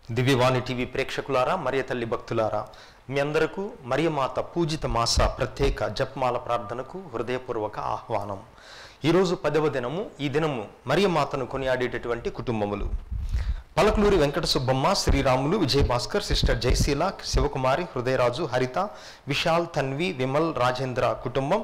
దివ్యవాణి TV ప్రేక్షకులారా మరియ తల్లి భక్తులారా మీ అందరకు మరియమాత పూజిత మాస ప్రత్యేక జపమాల ప్రార్థనకు హృదయపూర్వక ఆహ్వానం ఈరోజు పదవ దినము ఈ దినము మరియమాతను కొనియాడేటటువంటి కుటుంబములు పలకలూరి వెంకట సుబ్బమ్మ శ్రీరాములు విజయభాస్కర్ సిస్టర్ జయశీల శివకుమారి హృదయరాజు హరిత విశాల్ తన్వి విమల్ రాజేంద్ర కుటుంబం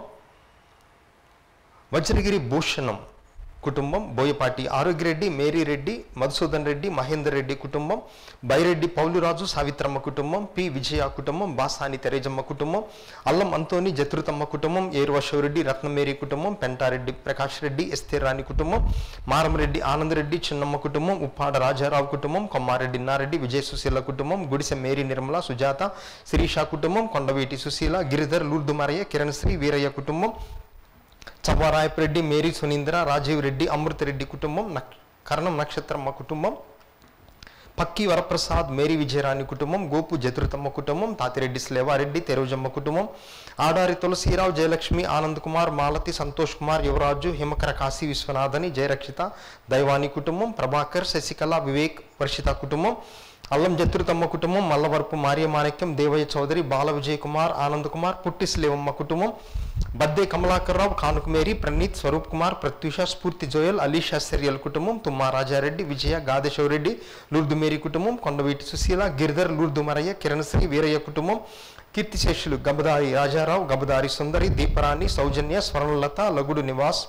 వజ్రగిరి భూషణం కుటుంబం బోయపాటి ఆరోగ్యరెడ్డి మేరీరెడ్డి మధుసూదన్ రెడ్డి మహేందర్ రెడ్డి కుటుంబం బైరెడ్డి పౌలురాజు సావిత్రమ్మ కుటుంబం పి విజయ కుటుంబం బాసాని తెరేజమ్మ కుటుంబం అల్లం అంతోని జతృతమ్మ కుటుంబం ఏరువశవరెడ్డి రత్నమేరి కుటుంబం పెంటారెడ్డి ప్రకాష్ రెడ్డి ఎస్తేర్ రాణి కుటుంబం మారంరెడ్డి ఆనందరెడ్డి చిన్నమ్మ కుటుంబం ఉప్పాడ రాజారావు కుటుంబం కొమ్మారెడ్డి నారెడ్డి విజయ సుశీల కుటుంబం గుడిసె మేరీ నిర్మల సుజాత శిరీష కుటుంబం కొండవీటి సుశీల గిరిధర్ లూర్దుమరయ్య కిరణ్ శ్రీ వీరయ్య కుటుంబం చవ్వారాయపరెడ్డి మేరీ సునీంద్ర రాజీవ్ రెడ్డి అమృతరెడ్డి కుటుంబం నక్ కరణం నక్షత్రమ్మ కుటుంబం పక్కి వరప్రసాద్ మేరీ విజయరాణి కుటుంబం గోపు జతృతమ్మ కుటుంబం తాతిరెడ్డి స్లేవారెడ్డి తెరుజమ్మ కుటుంబం ఆడారి తులసీరావు జయలక్ష్మి ఆనంద్ కుమార్ మాలతి సంతోష్ కుమార్ యువరాజు హిమకర కాశీ విశ్వనాథని జయరక్షిత దైవాని కుటుంబం ప్రభాకర్ శశికళ వివేక్ వర్షిత కుటుంబం అల్లం జతృతమ్మ కుటుంబం మల్లవరపు మారియమాణిక్యం దేవయ్య చౌదరి బాల విజయ్ కుమార్ ఆనంద్ కుమార్ పుట్టి స్లేవమ్మ కుటుంబం బద్దే కమలాకర్రావు కానుకుమేరి ప్రణీత్ స్వరూప్ కుమార్ ప్రత్యూష స్ఫూర్తి జోయల్ అలీషా సెరియల్ కుటుంబం తుమ్మా రాజారెడ్డి విజయ గాదేశవరెడ్డి లూర్దుమేరి కుటుంబం కొండవీటి సుశీల గిరిధర్ లూర్దుమరయ్య కిరణశ్రీ వీరయ్య కుటుంబం కీర్తిశేషులు గబదారి రాజారావు గబదారి సుందరి దీపరాణి సౌజన్య స్వర్ణలత లగుడు నివాస్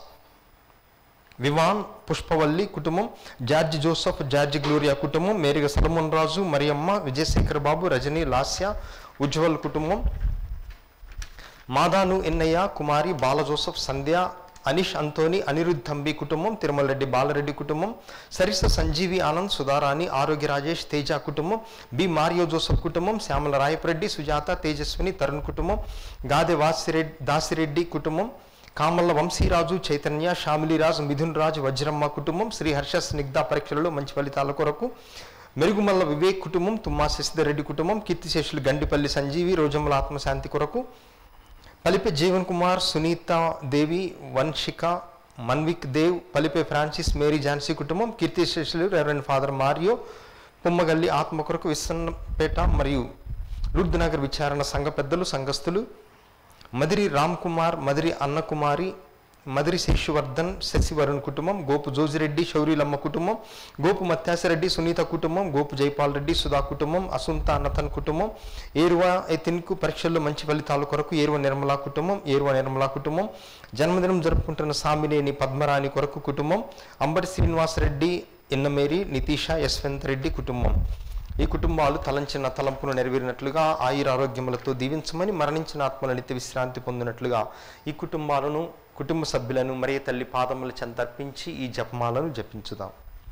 వివాన్ పుష్పవల్లి కుటుంబం జార్జి జోసఫ్ జార్జి గ్లోరియా కుటుంబం మేరిగ సలమోన్ రాజు మరియమ్మ విజయశేఖర్ బాబు రజని లాస్య ఉజ్వల్ కుటుంబం మాదాను ఎన్నయ్య కుమారి బాల జోసఫ్ సంధ్య అనిష్ అంతోని అనిరుద్ధ్ తంబి కుటుంబం తిరుమల రెడ్డి బాలరెడ్డి కుటుంబం సరిస సంజీవి ఆనంద్ సుధారాణి ఆరోగ్య రాజేష్ తేజ కుటుంబం బి మారియో జోసఫ్ కుటుంబం శ్యామల రాయపరెడ్డి సుజాత తేజస్విని తరుణ్ కుటుంబం గాదె వాసిరెడ్డి దాసిరెడ్డి కుటుంబం కామల్ల వంశీరాజు చైతన్య షామిలిరాజు మిథున్ రాజు వజ్రమ్మ కుటుంబం శ్రీ హర్ష స్నిగ్ధ పరీక్షలలో మంచి ఫలితాల కొరకు మెరుగుమల్ల వివేక్ కుటుంబం తుమ్మా శశిధర్ రెడ్డి కుటుంబం కీర్తిశేషులు గండిపల్లి సంజీవి రోజమ్మల ఆత్మశాంతి కొరకు పలిపే జీవన్ కుమార్ సునీత దేవి వంశిక మన్విక్ దేవ్ పలిపే ఫ్రాన్సిస్ మేరీ ఝాన్సీ కుటుంబం కీర్తిశేషులు రెవరెండ్ ఫాదర్ మారియో పుమ్మగల్లి ఆత్మ కొరకు విశ్వన్నపేట మరియు లుర్ద్ నగర్ విచారణ సంఘ పెద్దలు సంఘస్థులు మదిరి రామ్ కుమార్ మదిరి అన్నకుమారి మదిరి శేషువర్ధన్ శశివరుణ్ కుటుంబం గోపు జోజిరెడ్డి శౌరీలమ్మ కుటుంబం గోపు మత్యాసరెడ్డి సునీత కుటుంబం గోపు జైపాల్ రెడ్డి సుధా కుటుంబం అసుంత నతన్ కుటుంబం ఏరువా ఎతిన్కు పరీక్షల్లో మంచి ఫలితాల కొరకు ఏరువ నిర్మలా కుటుంబం ఏరువ నిర్మలా కుటుంబం జన్మదినం జరుపుకుంటున్న సామినేని పద్మరాణి కొరకు కుటుంబం అంబటి శ్రీనివాసరెడ్డి ఎన్నమేరి నితీష యశ్వంత్ రెడ్డి కుటుంబం ఈ కుటుంబాలు తలంచిన తలంపును నెరవేరినట్లుగా ఆయుర ఆరోగ్యములతో దీవించమని మరణించిన ఆత్మల నిత్య విశ్రాంతి పొందినట్లుగా ఈ కుటుంబాలను కుటుంబ సభ్యులను మరియ తల్లి పాదముల చెంతర్పించి ఈ జపమాలను జపించుదాం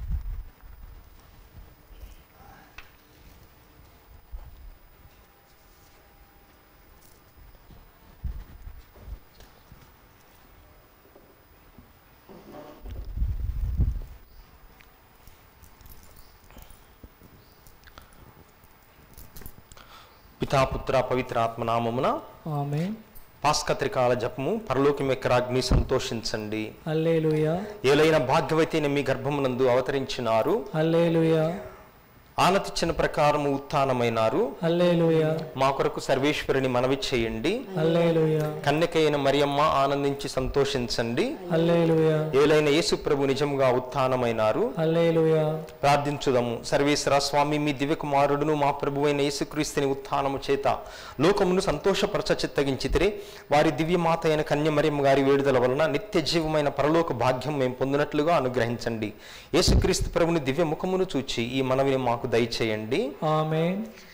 పితాపుత్ర పవిత్ర ఆత్మనామమున ఆమె పాస్కత్రికాల జపము పరలోకమెక్కరాగ్ని సంతోషించండి హల్లేలుయా ఏలైన భాగ్యవతైన మీ గర్భమునందు అవతరించినారు హల్లేలుయా ఆనతిచ్చిన ప్రకారము ఉత్థానమైనారు హల్లేలుయా మా కొరకు సర్వేశ్వరుని మనవి చేయండి హల్లేలుయా కన్యకైన మరియమ్మ ఆనందించి సంతోషించండి హల్లేలుయా ఏలైన యేసు ప్రభు నిజముగా ఉత్థానమైనారు హల్లేలుయా ప్రార్థించుదము సర్వేశ్వర స్వామి మీ దివ్య కుమారుడును మా ప్రభువైన యేసుక్రీస్తుని ఉత్థానము చేత లోకమును సంతోషపరచ చిత్తగించితిరే వారి దివ్యమాత అయిన కన్య మరియమ్మ గారి వేడుదల వలన నిత్య జీవమైన పరలోక భాగ్యం మేము పొందినట్లుగా అనుగ్రహించండి యేసుక్రీస్తు ప్రభుని దివ్య ముఖమును చూచి ఈ మనవిని మాకు దయచేయండి ఆమె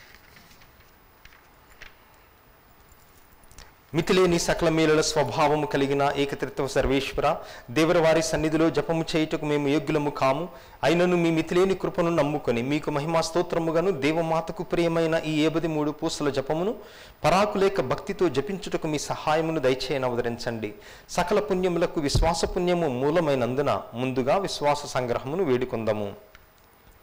మితిలేని సకల మేలుల స్వభావము కలిగిన ఏకత్రిత్వ సర్వేశ్వర దేవర వారి సన్నిధిలో జపము చేయుటకు మేము యోగ్యులము కాము అయినను మీ మితిలేని కృపను నమ్ముకొని మీకు మహిమా స్తోత్రముగాను దేవమాతకు ప్రియమైన ఈ ఏబది మూడు పూసల జపమును పరాకులేక భక్తితో జపించుటకు మీ సహాయమును దయచేయని అవతరించండి సకల పుణ్యములకు విశ్వాస పుణ్యము మూలమైనందున ముందుగా విశ్వాస సంగ్రహమును వేడుకొందము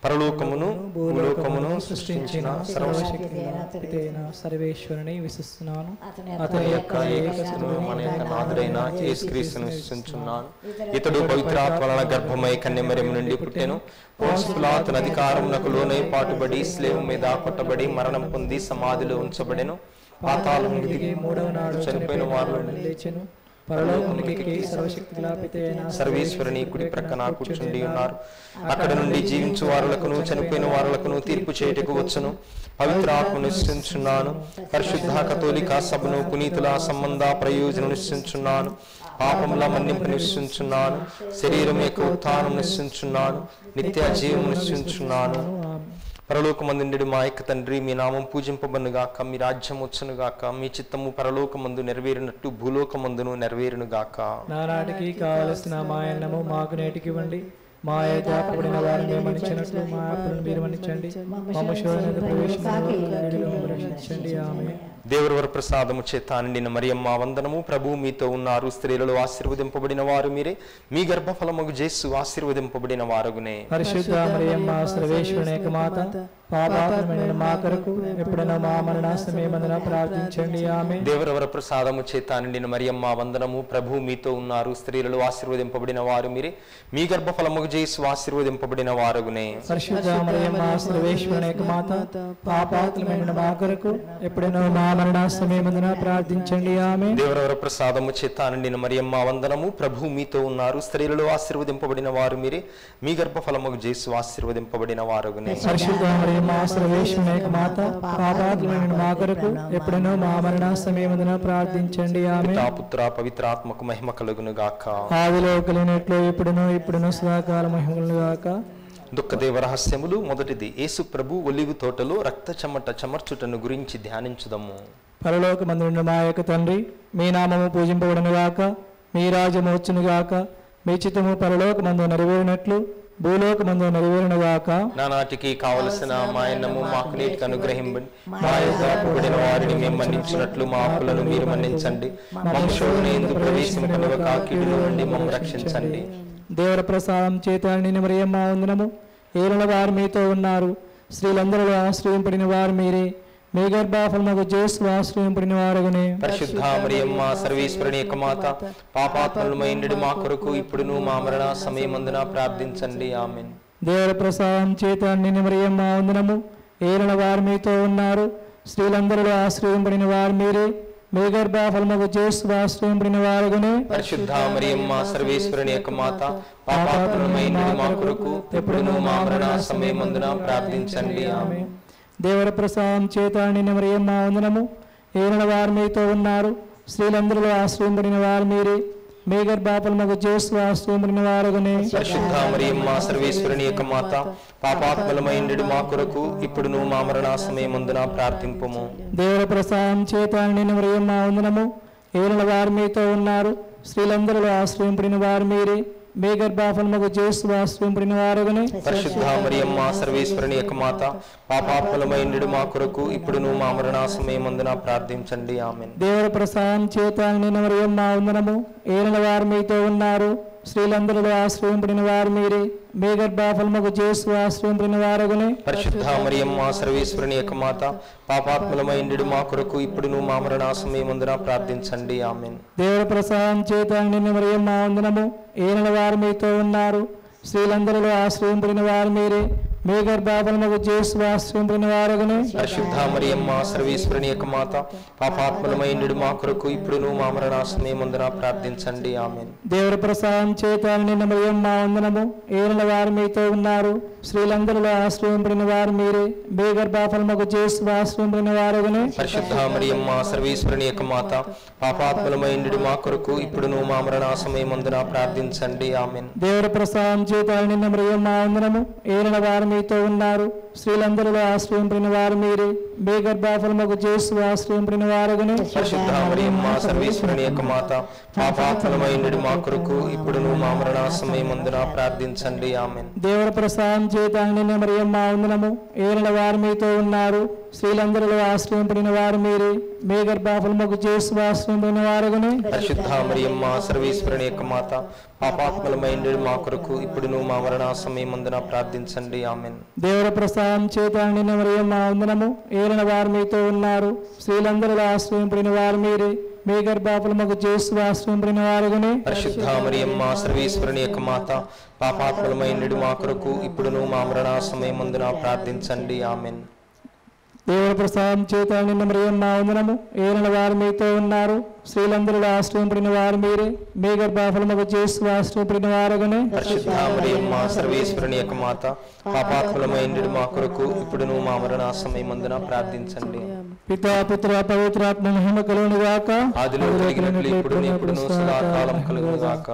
పరలోకమును భూలోకమును సృష్టించిన సర్వశక్తి పితైన సర్వేశ్వరుని విశ్వస్తున్నాను అతని యొక్క ఏకస్తును మన యొక్క నాథుడైన యేసుక్రీస్తును విశ్వసించున్నాను ఇతడు పవిత్రాత్మ వలన గర్భమై కన్యమరియం నుండి పుట్టెను పోన్సులాతన అధికారమునకు లోనై పాటుబడి స్లేవ్ మీద కొట్టబడి మరణం పొంది సమాధిలో ఉంచబడెను పాతాళం దిగి మూడవ నాడు చనిపోయిన వారిలో నుండి లేచెను పరలోకమునికి సర్వశక్తి పితైన సర్వేశ్వరుని కుడి ప్రక్కన కూర్చుండి ఉన్నారు అక్కడ నుండి జీవించు వారులకును చనిపోయిన వారులకును తీర్పు చేయుటకు వచ్చును పవిత్ర ఆత్మను నిశ్చయించున్నాను పరిశుద్ధ కథోలిక సభను పునీతుల సంబంధ ప్రయోజనం నిశ్చయించున్నాను పాపముల మన్నింపు నిశ్చయించున్నాను శరీరం యొక్క ఉత్థానం నిశ్చయించున్నాను నిత్య జీవం నిశ్చయించున్నాను పరలోకమందుండెడు మా యొక్క తండ్రి మీ నామం పూజింపబనుగాక మీ రాజ్యం వచ్చునుగాక మీ చిత్తము పరలోకమందు నెరవేరినట్టు భూలోకమందును నెరవేరునుగాక నానాటికి కావలసిన మా అన్నము మాకు నేటికి ఇవ్వండి మా యథాపడిన వారిని మేము మన్నించినట్లు మా అప్పులను మీరు మన్నించండి మమ్మ శోధన ప్రవేశించండి రక్షించండి ఆమె దేవుని వరప్రసాదము చేత నిన్న మరియమ్మ వందనము ప్రభు మీతో ఉన్నారు స్త్రీలలో ఆశీర్వదింపబడిన వారు మీరే మీ గర్భఫలముగు జేసు ఆశీర్వదింపబడిన వారుగునే పరిశుద్ధ మరియమ్మ సర్వేశ్వరుని యొక్క మాత పాపాత్మైన మా కొరకు ఎప్పుడైనా మా మరణ సమయమందున ప్రార్థించండి ఆమె దేవర వరప్రసాదము చేత నిన్న మరియమ్మ వందనము ప్రభు మీతో ఉన్నారు స్త్రీలలో ఆశీర్వదింపబడిన వారు మీరే మీ గర్భఫలముగు జేసు ఆశీర్వదింపబడిన వారుగునే పరిశుద్ధ మరియమ్మ సర్వేశ్వరుని యొక్క మాత పాపాత్మైన మా కొరకు ఎప్పుడైనా మా మరణ సమయమందున ప్రార్థించండి ఆమె దేవర వరప్రసాదము చేత నిన్న మరియమ్మ వందనము ప్రభు మీతో ఉన్నారు స్త్రీలలో ఆశీర్వదింపబడిన వారు మీరే మీ గర్భఫలముగు జేసు ఆశీర్వదింపబడిన వారుగునే పరిశుద్ధ మరియమ్మ సర్వేశ్వరుని యొక్క మాత పాపాత్మైన మా కొరకు ఎప్పుడైనా మా మరణ సమయమందున ప్రార్థించండి ఆమె పితాపుత్ర పవిత్రాత్మకు మహిమ కలుగును గాక ఆదిలో కలిగినట్లు ఎప్పుడునూ ఇప్పుడును సదాకాల మహిమలను గాక దుఃఖదేవ రహస్యములు మొదటిది యేసు ప్రభు ఒలివు తోటలో రక్త చెమట చెమర్చుటను గురించి ధ్యానించుదము పరలోకమందున్న మా యొక్క తండ్రి మీ నామము పూజింపబడును గాక మీ రాజ్యము వచ్చును గాక మీ చిత్తము పరలోకమందు నెరవేరినట్లు భూలోకమందు నెరవేరును గాక నానాటికి కావలసిన మాయన్నము మాకు నీటికి అనుగ్రహింపండి మా యొక్క కూడిన వారిని మేము మన్నించినట్లు మా అప్పులను మీరు మన్నించండి వంశోని ఎందు ప్రవేశింపనివ్వక కీడులో నుండి మమ్మ రక్షించండి దేవర ప్రసాదం చేత నిన్న మరియమ్మ వందనము ఏరుల వారు మీతో ఉన్నారు స్త్రీలందరూ ఆశ్రయింపడిన వారు మీరే మీ గర్భాఫలముకు జేసు ఆశ్రయింపడిన వారగునే పరిశుద్ధ మరియమ్మ సర్వేశ్వరుని యొక్క మాత పాపాత్మలమైండి మా కొరకు ఇప్పుడును మా మరణ సమయమందున ప్రార్థించండి ఆమెన్ దేవర ప్రసాదం చేత నిన్న మరియమ్మ వందనము ఏరుల వారు మీతో ఉన్నారు స్త్రీలందరూ ఆశ్రయింపడిన వారు మీరే మీ గర్భాఫలముకు జేసు ఆశ్రయింపడిన వారగునే పరిశుద్ధ మరియమ్మ సర్వేశ్వరుని యొక్క మాత పాపాత్మలమైండి మా కొరకు ఇప్పుడును మా మరణ సమయమందున ప్రార్థించండి ఆమెన్ దేవర ప్రసాదం చేత నిన్న మరియమ్మ వందనము ఏరుల వారు మీతో ఉన్నారు స్త్రీలందరూ ఆశ్రయింపడిన వారు మీరే మీ గర్భాఫలముకు జేసు ఆశ్రయింపడిన వారగునే పరిశుద్ధ మరియమ్మ సర్వేశ్వరుని యొక్క మాత పాపాత్మలమైండి మా కొరకు ఇప్పుడును మా మరణ సమయమందున ప్రార్థింపము దేవర ప్రసాదం చేత నిన్న మరియమ్మ వందనము ఏరుల వారు మీతో ఉన్నారు స్త్రీలందరూ ఆశ్రయింపడిన వారు మీరే మీ గర్భాఫలముకు జేసు ఆశ్రయింపడిన వారగునే పరిశుద్ధ మరియమ్మ సర్వేశ్వరుని యొక్క మాత పాపాత్మలమైండి మా కొరకు ఇప్పుడును మా మరణ సమయమందున ప్రార్థించండి ఆమెన్ దేవర ప్రసాదం చేత నిన్న మరియమ్మ వందనము ఏలిన వారు మీతో ఉన్నారు స్త్రీలందరూ ఆశ్రయింపడిన వారు మీరే మీ గర్భాఫలముకు జేసు ఆశ్రయింపడిన వారగునే పరిశుద్ధ మరియమ్మ సర్వేశ్వరుని యొక్క మాత పాపాత్మలమైండి మా కొరకు ఇప్పుడును మా మరణ సమయమందున ప్రార్థించండి ఆమెన్ దేవర ప్రసాదం చేత నిన్న మరియమ్మ వందనము ఏలిన వారు మీతో ఉన్నారు స్త్రీలందరూ ఆశ్రయింపడిన వారు మీరే మీ గర్భాఫలముకు జేసు ఆశ్రయింపడిన వారగునే పరిశుద్ధ మరియమ్మ సర్వేశ్వరుని యొక్క మాత పాపాత్మలమైండి మా కొరకు ఇప్పుడును మా మరణ సమయమందున ప్రార్థించండి ఆమెన్ దేవర ప్రసాదం చేత నిన్న మరియమ్మ వందనము ఏలిన వారు మీతో ఉన్నారు స్త్రీలందరూ ఆశ్రయింపడిన వారు మీరే మీ గర్భాఫలముకు జేసు ఆశ్రయింపడిన వారగునే పరిశుద్ధ మరియమ్మ సర్వేశ్వరుని యొక్క మాత పాపాత్మలమైండి మా కొరకు ఇప్పుడును మా మరణ సమయమందున ప్రార్థించండి ఆమెన్ దేవర ప్రసాదం చేత నిన్న మరియమ్మ వందనము ఏలిన వారు మీతో ఉన్నారు స్త్రీలందరూ ఆశ్రయింపడిన వారు మీరే మీ గర్భాఫలముకు జేసు ఆశ్రయింపడిన వారగునే పరిశుద్ధ మరియమ్మ సర్వేశ్వరుని యొక్క మాత పాపాత్మలమైండి మా కొరకు ఇప్పుడును మా మరణ సమయమందున ప్రార్థించండి ఆమెన్ దేవర ప్రసాదం చేత నిన్న మరియమ్మ వందనము ఏలిన వారు మీతో ఉన్నారు స్త్రీలందరూ ఆశ్రయింపడిన వారు మీరే మీ గర్భాఫలముకు చేసి వాసనమైన వారగనే పరిశుద్ధ మరియమ్మ సర్వేశ్వరుని యొక్క మాత పాపాత్మలమైన మా కొరకు ఇప్పుడును మా మరణ సమయమందున ప్రార్థించండి ఆమెన్ దేవుడ ప్రసాదం చేత నిన్న మరియు మా వందనము ఏలిన వారు మీతో ఉన్నారు స్త్రీలందరిలో ఆశ్రయింపడిన వారు మీరే మీ గర్భాఫలముకు చేసి ఆశ్రయింపడిన వారుగానే పరిశుద్ధ మరియమ్మ సర్వేశ్వరుని యొక్క మాత పాపాత్మలమైన మా కొరకు ఇప్పుడును మా మరణ సమయమందున ప్రార్థించండి ఆమెన్ దేవుడ ప్రసాదం చేత నిన్న మరియు మా వందనము ఏలిన వారు మీతో ఉన్నారు స్త్రీలందరిలో ఆశ్రయింపడిన వారు మీరే మీ గర్భాఫలముకు చేసి ఆశ్రయింపడిన వారుగానే పరిశుద్ధ మరియమ్మ సర్వేశ్వరుని యొక్క మాత పాపాత్మలమైన మా కొరకు ఇప్పుడును మా మరణ సమయమందున ప్రార్థించండి పితా పుత్ర పవిత్రాత్మ మహిమ కలుగును గాక ఆదిలో కలిగినట్లు ఇప్పుడు ఇప్పుడును సదాకాలం కలుగును గాక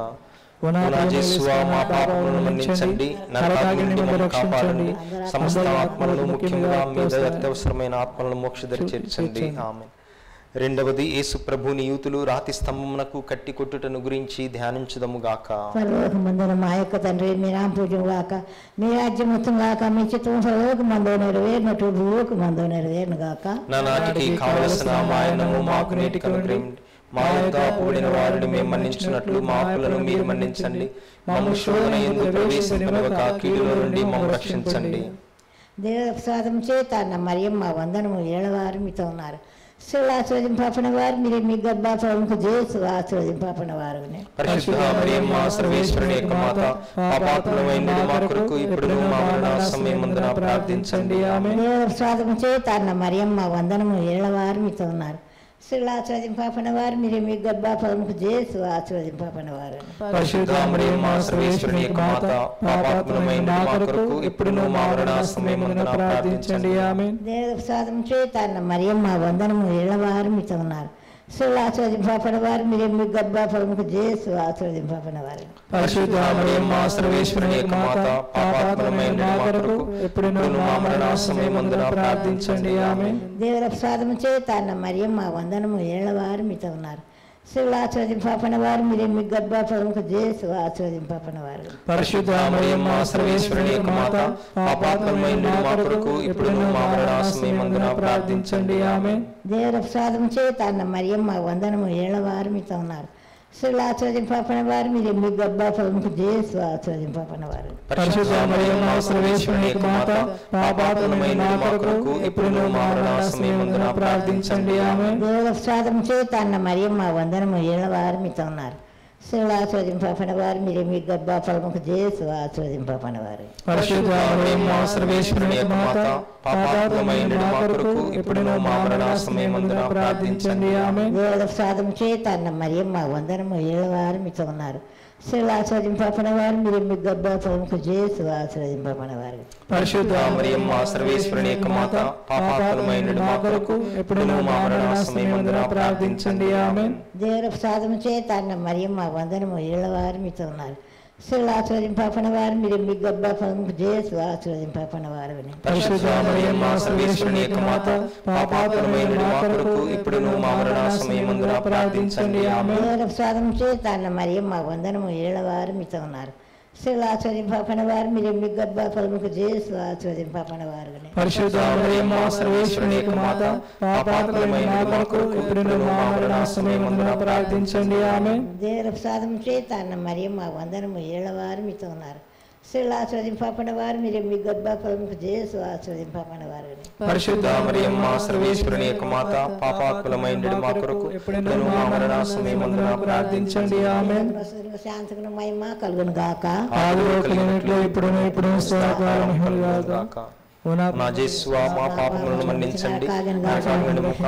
పునాజేశ్వ మా పాపములను మన్నించండి నరకాగ్ని నుండి మమ్మల్ని కాపాడండి సమస్త ఆత్మలను ముఖ్యంగా మీద అత్యవసరమైన ఆత్మలను మోక్షదరి చేర్చండి ఆమె రెండవది యేసు ప్రభుని యూతులు రాతి స్తంభమునకు కట్టి కొట్టుటను గురించి ధ్యానించుదము గాక పరలోక మందున మా యొక్క తండ్రి మీ నామ పూజం గాక మీ రాజ్యం మొత్తం గాక మీ చిత్తం పరలోక మందు నెరవేరినట్టు భూలోక మందు నెరవేరును గాక నా నాటికి కావలసిన మాయనము మాకు నేటికి అనుగ్రహించండి మా యొక్క అప్పుబడిన వారిని మేము మన్నించినట్లు మా అప్పులను మీరు మన్నించండి మమ్మ శోధన ఎందుకు ప్రవేశింపనివ్వక కీడులో నుండి మమ్మ రక్షించండి దేవుల ప్రసాదం చేత అన్న మరియమ్మ వందనము ఏళ్ళవారు మీతో ఉన్నారు శివుడు ఆశ్రవదింపన వారు మీరు మీ గర్భాఫలముకు చేసు ఆశ్రవదింపన వారు పరిశుద్ధ మరియమ్మ సర్వేశ్వరుని యొక్క మాత పాపాత్మమైన మా కొరకు ఇప్పుడు మా మరణ సమయమందున ప్రార్థించండి ఆమె దేవుల ప్రసాదం చేత అన్న మరియమ్మ వందనము ఏళ్ళవారు మీతో ఉన్నారు శివుడు ఆశ్రవదింపన వారు మీరు మీ గర్భాఫలముకు చేసు ఆశ్రవదింపన వారు పరిశుద్ధ మరియమ్మ సర్వేశ్వరుని యొక్క మాత పాపాత్మమైన మా కొరకు ఇప్పుడు మా మరణ సమయమందున ప్రార్థించండి ఆమె దేవుల ప్రసాదం చేత అన్న మరియమ్మ వందనము ఏళ్ళవారు మీతో ఉన్నారు శివుడు ఆశ్రవదింపన వారు మీరు మీ గర్భాఫలముకు చేసు ఆశ్రవదింపన వారు పరిశుద్ధ మరియమ్మ సర్వేశ్వరుని యొక్క మాత పాపాత్మమైన మా కొరకు ఎప్పుడునూ మా మరణ సమయమందున ప్రార్థించండి ఆమె దేవుల ప్రసాదం చేత అన్న మరియమ్మ వందనము ఏళ్ళవారు మీతో ఉన్నారు శివుడు ఆశ్రవదింపన వారు మీరు మీ గర్భాఫలముకు చేసు ఆశ్రవదింపన వారు పరిశుద్ధ మరియమ్మ సర్వేశ్వరుని యొక్క మాత పాపాత్మమైన మా కొరకు ఎప్పుడునూ మా మరణ సమయమందున ప్రార్థించండి ఆమె దేవుల ప్రసాదం చేత అన్న మరియమ్మ వందనము ఏళ్ళవారు మీతో ఉన్నారు శివుడు ఆశ్రవదింపన వారు మీరు మీ గర్భాఫలముకు చేసు ఆశ్రవదింపన వారు పరిశుద్ధ మరియమ్మ సర్వేశ్వరుని యొక్క మాత పాపాత్మమైన మా కొరకు ఎప్పుడునూ మా మరణ సమయమందున ప్రార్థించండి ఆమె దేవుల ప్రసాదం చేత అన్న మరియమ్మ వందనము ఏళ్ళవారు మీతో ఉన్నారు శివుడు ఆశ్రవదింపన వారు మీరు మీ గర్భాఫలముకు చేసు ఆశ్రవదింపన వారు పరిశుద్ధ మరియమ్మ సర్వేశ్వరుని యొక్క మాత పాపాత్మమైన మా కొరకు ఎప్పుడునూ మా మరణ సమయమందున ప్రార్థించండి ఆమె దేవుల ప్రసాదం చేత అన్న మరియమ్మ వందనము ఏళ్ళవారు మీతో ఉన్నారు శివుడు ఆశ్రవదింపన వారు మీరు మీ గర్భాఫలముకు చేసు ఆశ్రవదింపన వారు పరిశుద్ధ మరియమ్మ సర్వేశ్వరుని యొక్క మాత పాపాత్మమైన మా కొరకు ఎప్పుడునూ మా మరణ సమయమందున ప్రార్థించండి ఆమె దేవుల ప్రసాదం చేత అన్న మరియమ్మ వందనము ఏళ్ళవారు మీతో ఉన్నారు శివుడు ఆశ్రవదింపన వారు మీరు మీ గర్భాఫలముకు చేసు ఆశ్రవదింపన వారు పరిశుద్ధ మరియమ్మ సర్వేశ్వరుని యొక్క మాత పాపాత్మమైన మా కొరకు ఇప్పుడును మా మరణ సమయమందున ప్రార్థించండి ఆమె దేవుల ప్రసాదం చేత అన్న మరియమ్మ వందనము ఏళ్ళవారు మీతో ఉన్నారు శివుడు ఆశ్రవదింపన వారు మీరు మీ గర్భాఫలముకు చేసు ఆశ్రవదింపన వారు పరిశుద్ధ మరియమ్మ సర్వేశ్వరుని యొక్క మాత పాపాత్మమైన మా కొరకు ఎప్పుడునూ మా మరణ సమయమందున ప్రార్థించండి ఆమె దేవుల ప్రసాదం చేత అన్న మరియమ్మ వందనము ఏళ్ళవారు మీతో ఉన్నారు శివుడు ఆశ్రవదింపన వారు మీరు మీ గర్భాఫలముకు చేసు ఆశ్రవదింపన వారు పరిశుద్ధ మరియమ్మ సర్వేశ్వరుని యొక్క మాత పాపాత్మలమైన మా కొరకు ఎప్పుడునూ మా మరణ సమయమందున ప్రార్థించండి ఆమె శాంతకును మహిమ కలుగును గాక ఆదిలో కలిగినట్లు ఇప్పుడు ఇప్పుడు సదాకాలం మహిమలు గాక ఓ నా నా జేసువా మా పాపములను మన్నించండి నరకాగ్ని నుండి మమ్ము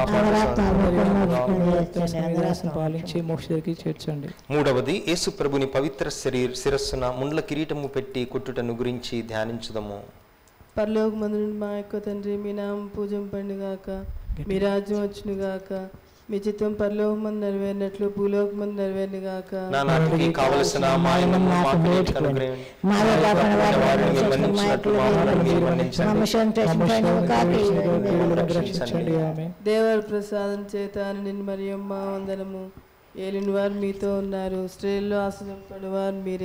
కాపాడండి. పాలించి మోక్షకి చేర్చండి మూడవది యేసు ప్రభుని పవిత్ర శరీర శిరస్సున ముండ్ల కిరీటము పెట్టి కొట్టుటను గురించి ధ్యానించుదము పరలోకమందు నుండి మా యొక్క తండ్రి మీ నామం పూజింపండి గాక మీ రాజ్యం వచ్చును గాక మీ చిత్తం పరలోకమందు నెరవేరినట్లు భూలోకమందు నెరవేరును గాక నా నాటికి కావలసిన మాయనము మాకు నేటికి అనుగ్రహించండి. మా యొక్క పాపముల వారిని మీరు మన్నించినట్లు మా పాపములను మీరు మన్నించండి మమ్మల్ని ప్రశ్నింపను కాకి రక్షించండి ఆమె దేవర ప్రసాదం చేత నిన్ను మరియమ్మ వందనము ఏలిన వారు మీతో ఉన్నారు స్త్రీల్లో ఆశ్రయింపడి వారు మీరే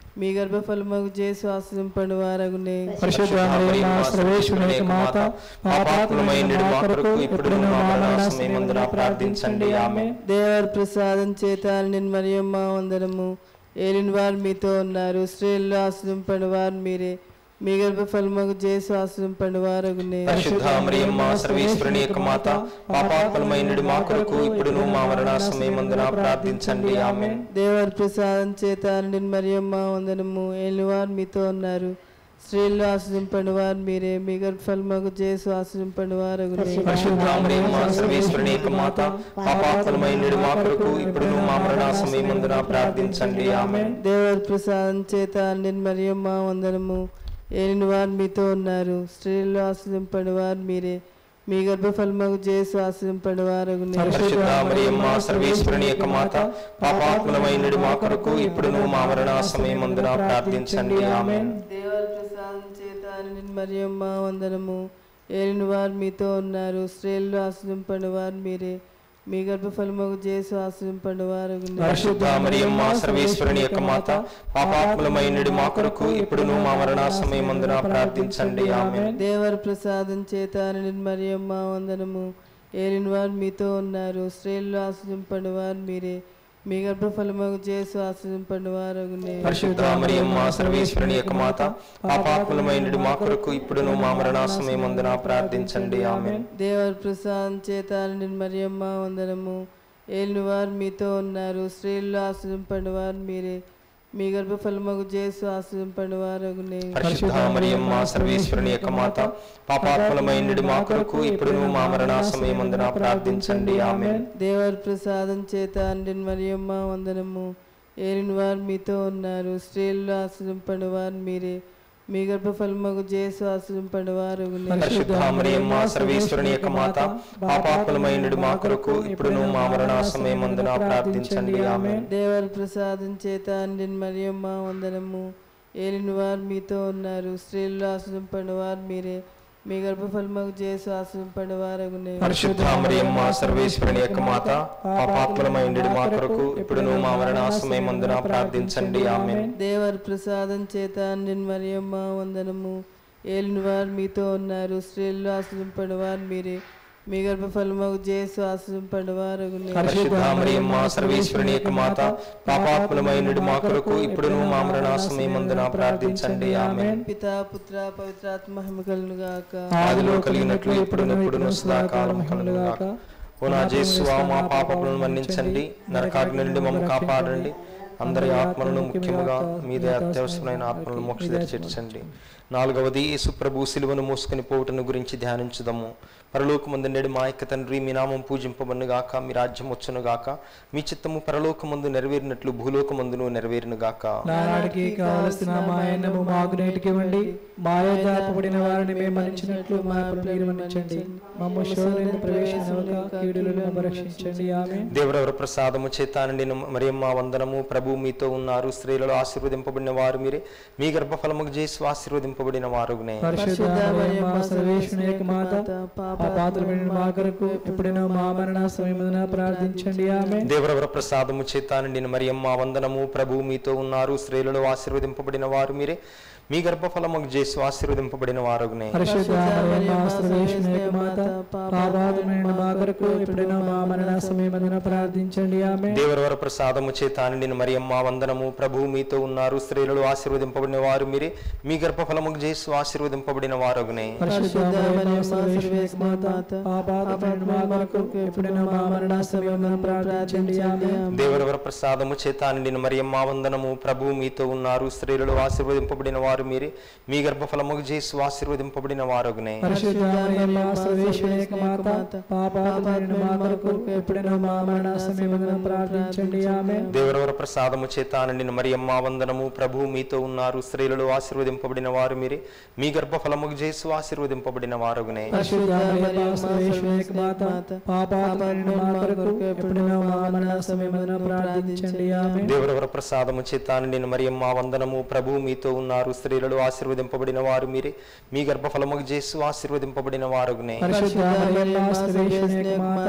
మీ గర్భఫలమగు చేసి ఆశ్రదింపండి వారగునే పరిశుద్ధ మరియమ్మ సర్వేశ్వరుని యొక్క మాత పాపాత్మమైన మా కొరకు ఇప్పుడు మా మరణ సమయమందున ప్రార్థించండి ఆమె దేవర ప్రసాదం చేత నేను మరియమ్మ వందనము ఏలిన వారు మీతో ఉన్నారు స్త్రీల్లో ఆశ్రదింపండి వారు మీరే మీ గర్భఫలమగు చేసి ఆశ్రదింపండి వారగునే పరిశుద్ధ మరియమ్మ సర్వేశ్వరుని యొక్క మాత పాపాత్మలమైన మా కొరకు ఇప్పుడు మా మరణ సమయమందున ప్రార్థించండి ఆమె దేవర ప్రసాదం చేత నేను మరియమ్మ వందనము ఏలిన వారు మీతో ఉన్నారు స్త్రీల్లో ఆశ్రదింపండి వారు మీరే మీ గర్భఫలమగు చేసి ఆశ్రదింపండి వారగునే పరిశుద్ధ మరియమ్మ సర్వేశ్వరుని యొక్క మాత పాపాత్మలమైన మా కొరకు ఇప్పుడు మా మరణ సమయమందున ప్రార్థించండి ఆమె దేవర ప్రసాదం చేత నేను మరియమ్మ వందనము ఏలిన వారు మీతో ఉన్నారు స్త్రీల్లో ఆశ్రదింపండి వారు మీరే మీ గర్భఫలమగు చేసి ఆశ్రదింపండి వారగునే పరిశుద్ధ మరియమ్మ సర్వేశ్వరుని యొక్క మాత పాపాత్మలమైన మా కొరకు ఇప్పుడు మా మరణ సమయమందున ప్రార్థించండి ఆమె దేవర ప్రసాదం చేత నేను మరియమ్మ వందనము ఏలిన వారు మీతో ఉన్నారు స్త్రీల్లో ఆశ్రదింపండి వారు మీరే మీ గర్భఫలమగు చేసి ఆశ్రదింపండి వారగునే పరిశుద్ధ మరియమ్మ సర్వేశ్వరుని యొక్క మాత పాపాత్మలమైన మా కొరకు ఇప్పుడు మా మరణ సమయమందున ప్రార్థించండి ఆమె దేవర ప్రసాదం చేత నేను మరియమ్మ వందనము ఏలిన వారు మీతో ఉన్నారు స్త్రీల్లో ఆశ్రదింపండి వారు మీరే మీ గర్భఫలమగు చేసి ఆశ్రదింపండి వారగునే పరిశుద్ధ మరియమ్మ సర్వేశ్వరుని యొక్క మాత పాపాత్మలమైన మా కొరకు ఇప్పుడు మా మరణ సమయమందున ప్రార్థించండి ఆమె దేవర ప్రసాదం చేత నేను మరియమ్మ వందనము ఏలిన వారు మీతో ఉన్నారు స్త్రీల్లో ఆశ్రదింపండి వారు మీరే మీ గర్భఫలమగు చేసి ఆశ్రదింపండి వారగునే పరిశుద్ధ మరియమ్మ సర్వేశ్వరుని యొక్క మాత పాపాత్మలమైన మా కొరకు ఇప్పుడు మా మరణ సమయమందున ప్రార్థించండి ఆమె దేవర ప్రసాదం చేత నేను మరియమ్మ వందనము ఏలిన వారు మీతో ఉన్నారు స్త్రీల్లో ఆశ్రదింపండి వారు మీరే మీ గర్భఫలమగు చేసి ఆశ్రదింపండి వారగునే పరిశుద్ధ మరియమ్మ సర్వేశ్వరుని యొక్క మాత పాపాత్మలమైన మా కొరకు ఇప్పుడు మా మరణ సమయమందున ప్రార్థించండి ఆమె దేవర ప్రసాదం చేత నేను మరియమ్మ వందనము ఏలిన వారు మీతో ఉన్నారు స్త్రీల్లో ఆశ్రదింపండి వారు మీరే మీ గర్భఫలమగు చేసి ఆశ్రదింపండి వారగునే పరిశుద్ధ మరియమ్మ సర్వేశ్వరుని యొక్క మాత పాపాత్మలమైన మా కొరకు ఇప్పుడు మా మరణ సమయమందున ప్రార్థించండి ఆమె దేవర ప్రసాదం చేత నేను మరియమ్మ వందనము ఏలిన వారు మీతో ఉన్నారు స్త్రీల్లో ఆశ్రదింపండి వారు మీరే మీ గర్భఫలమగు చేసి ఆశ్రదింపండి వారగునే పరిశుద్ధ మరియమ్మ సర్వేశ్వరుని యొక్క మాత పాపాత్మలమైన మా కొరకు ఇప్పుడు మా మరణ సమయమందున ప్రార్థించండి ఆమె పితా పుత్ర పవిత్రాత్మ మహిమకలను గాక ఆదిలో కలిగినట్లు ఇప్పుడు ఎప్పుడును సదాకాలం కలుగుగాక ఓ నా జేసువా మా పాపములను మన్నించండి నరకాగ్ని నుండి మమ్మ కాపాడండి అందరి ఆత్మలను ముఖ్యముగా మీదే అత్యవసరమైన ఆత్మలను మోక్ష చేర్చండి నాలుగవది యేసుప్రభు సిలువను మోసుకుని పోవుటను గురించి ధ్యానించుదాము పరలోకమందు నేడు మా యొక్క తండ్రి మీ నామం పూజింపబడును గాక మీ రాజ్యం వచ్చును గాక మీ చిత్తము పరలోకమందు నెరవేరినట్లు భూలోకమందును నెరవేరును గాక నానాడికి కావలసిన మా అన్నము మాకు నేటికి ఇవ్వండి మాయ దాపబడిన వారిని మేము మన్నించినట్లు మా అప్పులు మీరు మన్నించండి మమ్మ శోధన ప్రవేశించగా కీడులను రక్షించండి ఆమె దేవరవర ప్రసాదము చేతానండి మరియమ్మ వందనము ప్రభు మీతో ఉన్నారు స్త్రీలలో ఆశీర్వదింపబడిన వారు మీరే మీ గర్భఫలముకు చేసి ఆశీర్వదింపబడిన వారునే పరిశుద్ధ మరియమ్మ సర్వేశ్వరుని యొక్క మాత పాపాత్రమైన మా కొరకు ఎప్పుడైనా మా మరణ సమయమున ప్రార్థించండి ఆమె దేవరవర ప్రసాదము చేతానండి మరియమ్మ వందనము ప్రభు మీతో ఉన్నారు స్త్రీలలో ఆశీర్వదింపబడిన వారు మీరే మీ గర్భఫలముకు చేసి ఆశీర్వదింపబడిన వారునే పరిశుద్ధ మరియమ్మ సర్వేశ్వరుని యొక్క మాత పాపాత్రమైన మా కొరకు ఎప్పుడైనా మా మరణ సమయమున ప్రార్థించండి ఆమె దేవరవర ప్రసాదము చేతానండి మరియమ్మ వందనము ప్రభు మీతో ఉన్నారు స్త్రీలలో ఆశీర్వదింపబడిన వారు మీరే మీ గర్భఫలముకు చేసి ఆశీర్వదింపబడిన వారునే పరిశుద్ధ మరియమ్మ సర్వేశ్వరుని యొక్క మాత పాపాత్రమైన మా కొరకు ఎప్పుడైనా మా మరణ సమయమున ప్రార్థించండి ఆమె దేవరవర ప్రసాదము చేతానండి మరియమ్మ వందనము ప్రభు మీతో ఉన్నారు స్త్రీలలో ఆశీర్వదింపబడిన వారు మీరే మీ గర్భఫలముకు చేసి ఆశీర్వదింపబడిన వారునే పరిశుద్ధ మరియమ్మ సర్వేశ్వరుని యొక్క మాత పాపాత్రమైన మా కొరకు ఎప్పుడైనా మా మరణ సమయమున ప్రార్థించండి ఆమె దేవరవర ప్రసాదము చేతానండి మరియమ్మ వందనము ప్రభు మీతో ఉన్నారు స్త్రీలలో ఆశీర్వదింపబడిన వారు మీరే మీ గర్భఫలముకు చేసి ఆశీర్వదింపబడిన వారునే పరిశుద్ధ మరియమ్మ సర్వేశ్వరుని యొక్క మాత పాపాత్రమైన మా కొరకు ఎప్పుడైనా మా మరణ సమయమున ప్రార్థించండి ఆమె దేవరవర ప్రసాదము చేతానండి మరియమ్మ వందనము ప్రభు మీతో ఉన్నారు స్త్రీలలో ఆశీర్వదింపబడిన వారు మీరే మీ గర్భఫలముకు చేసి ఆశీర్వదింపబడిన వారునే పరిశుద్ధ మరియమ్మ సర్వేశ్వరుని యొక్క మాత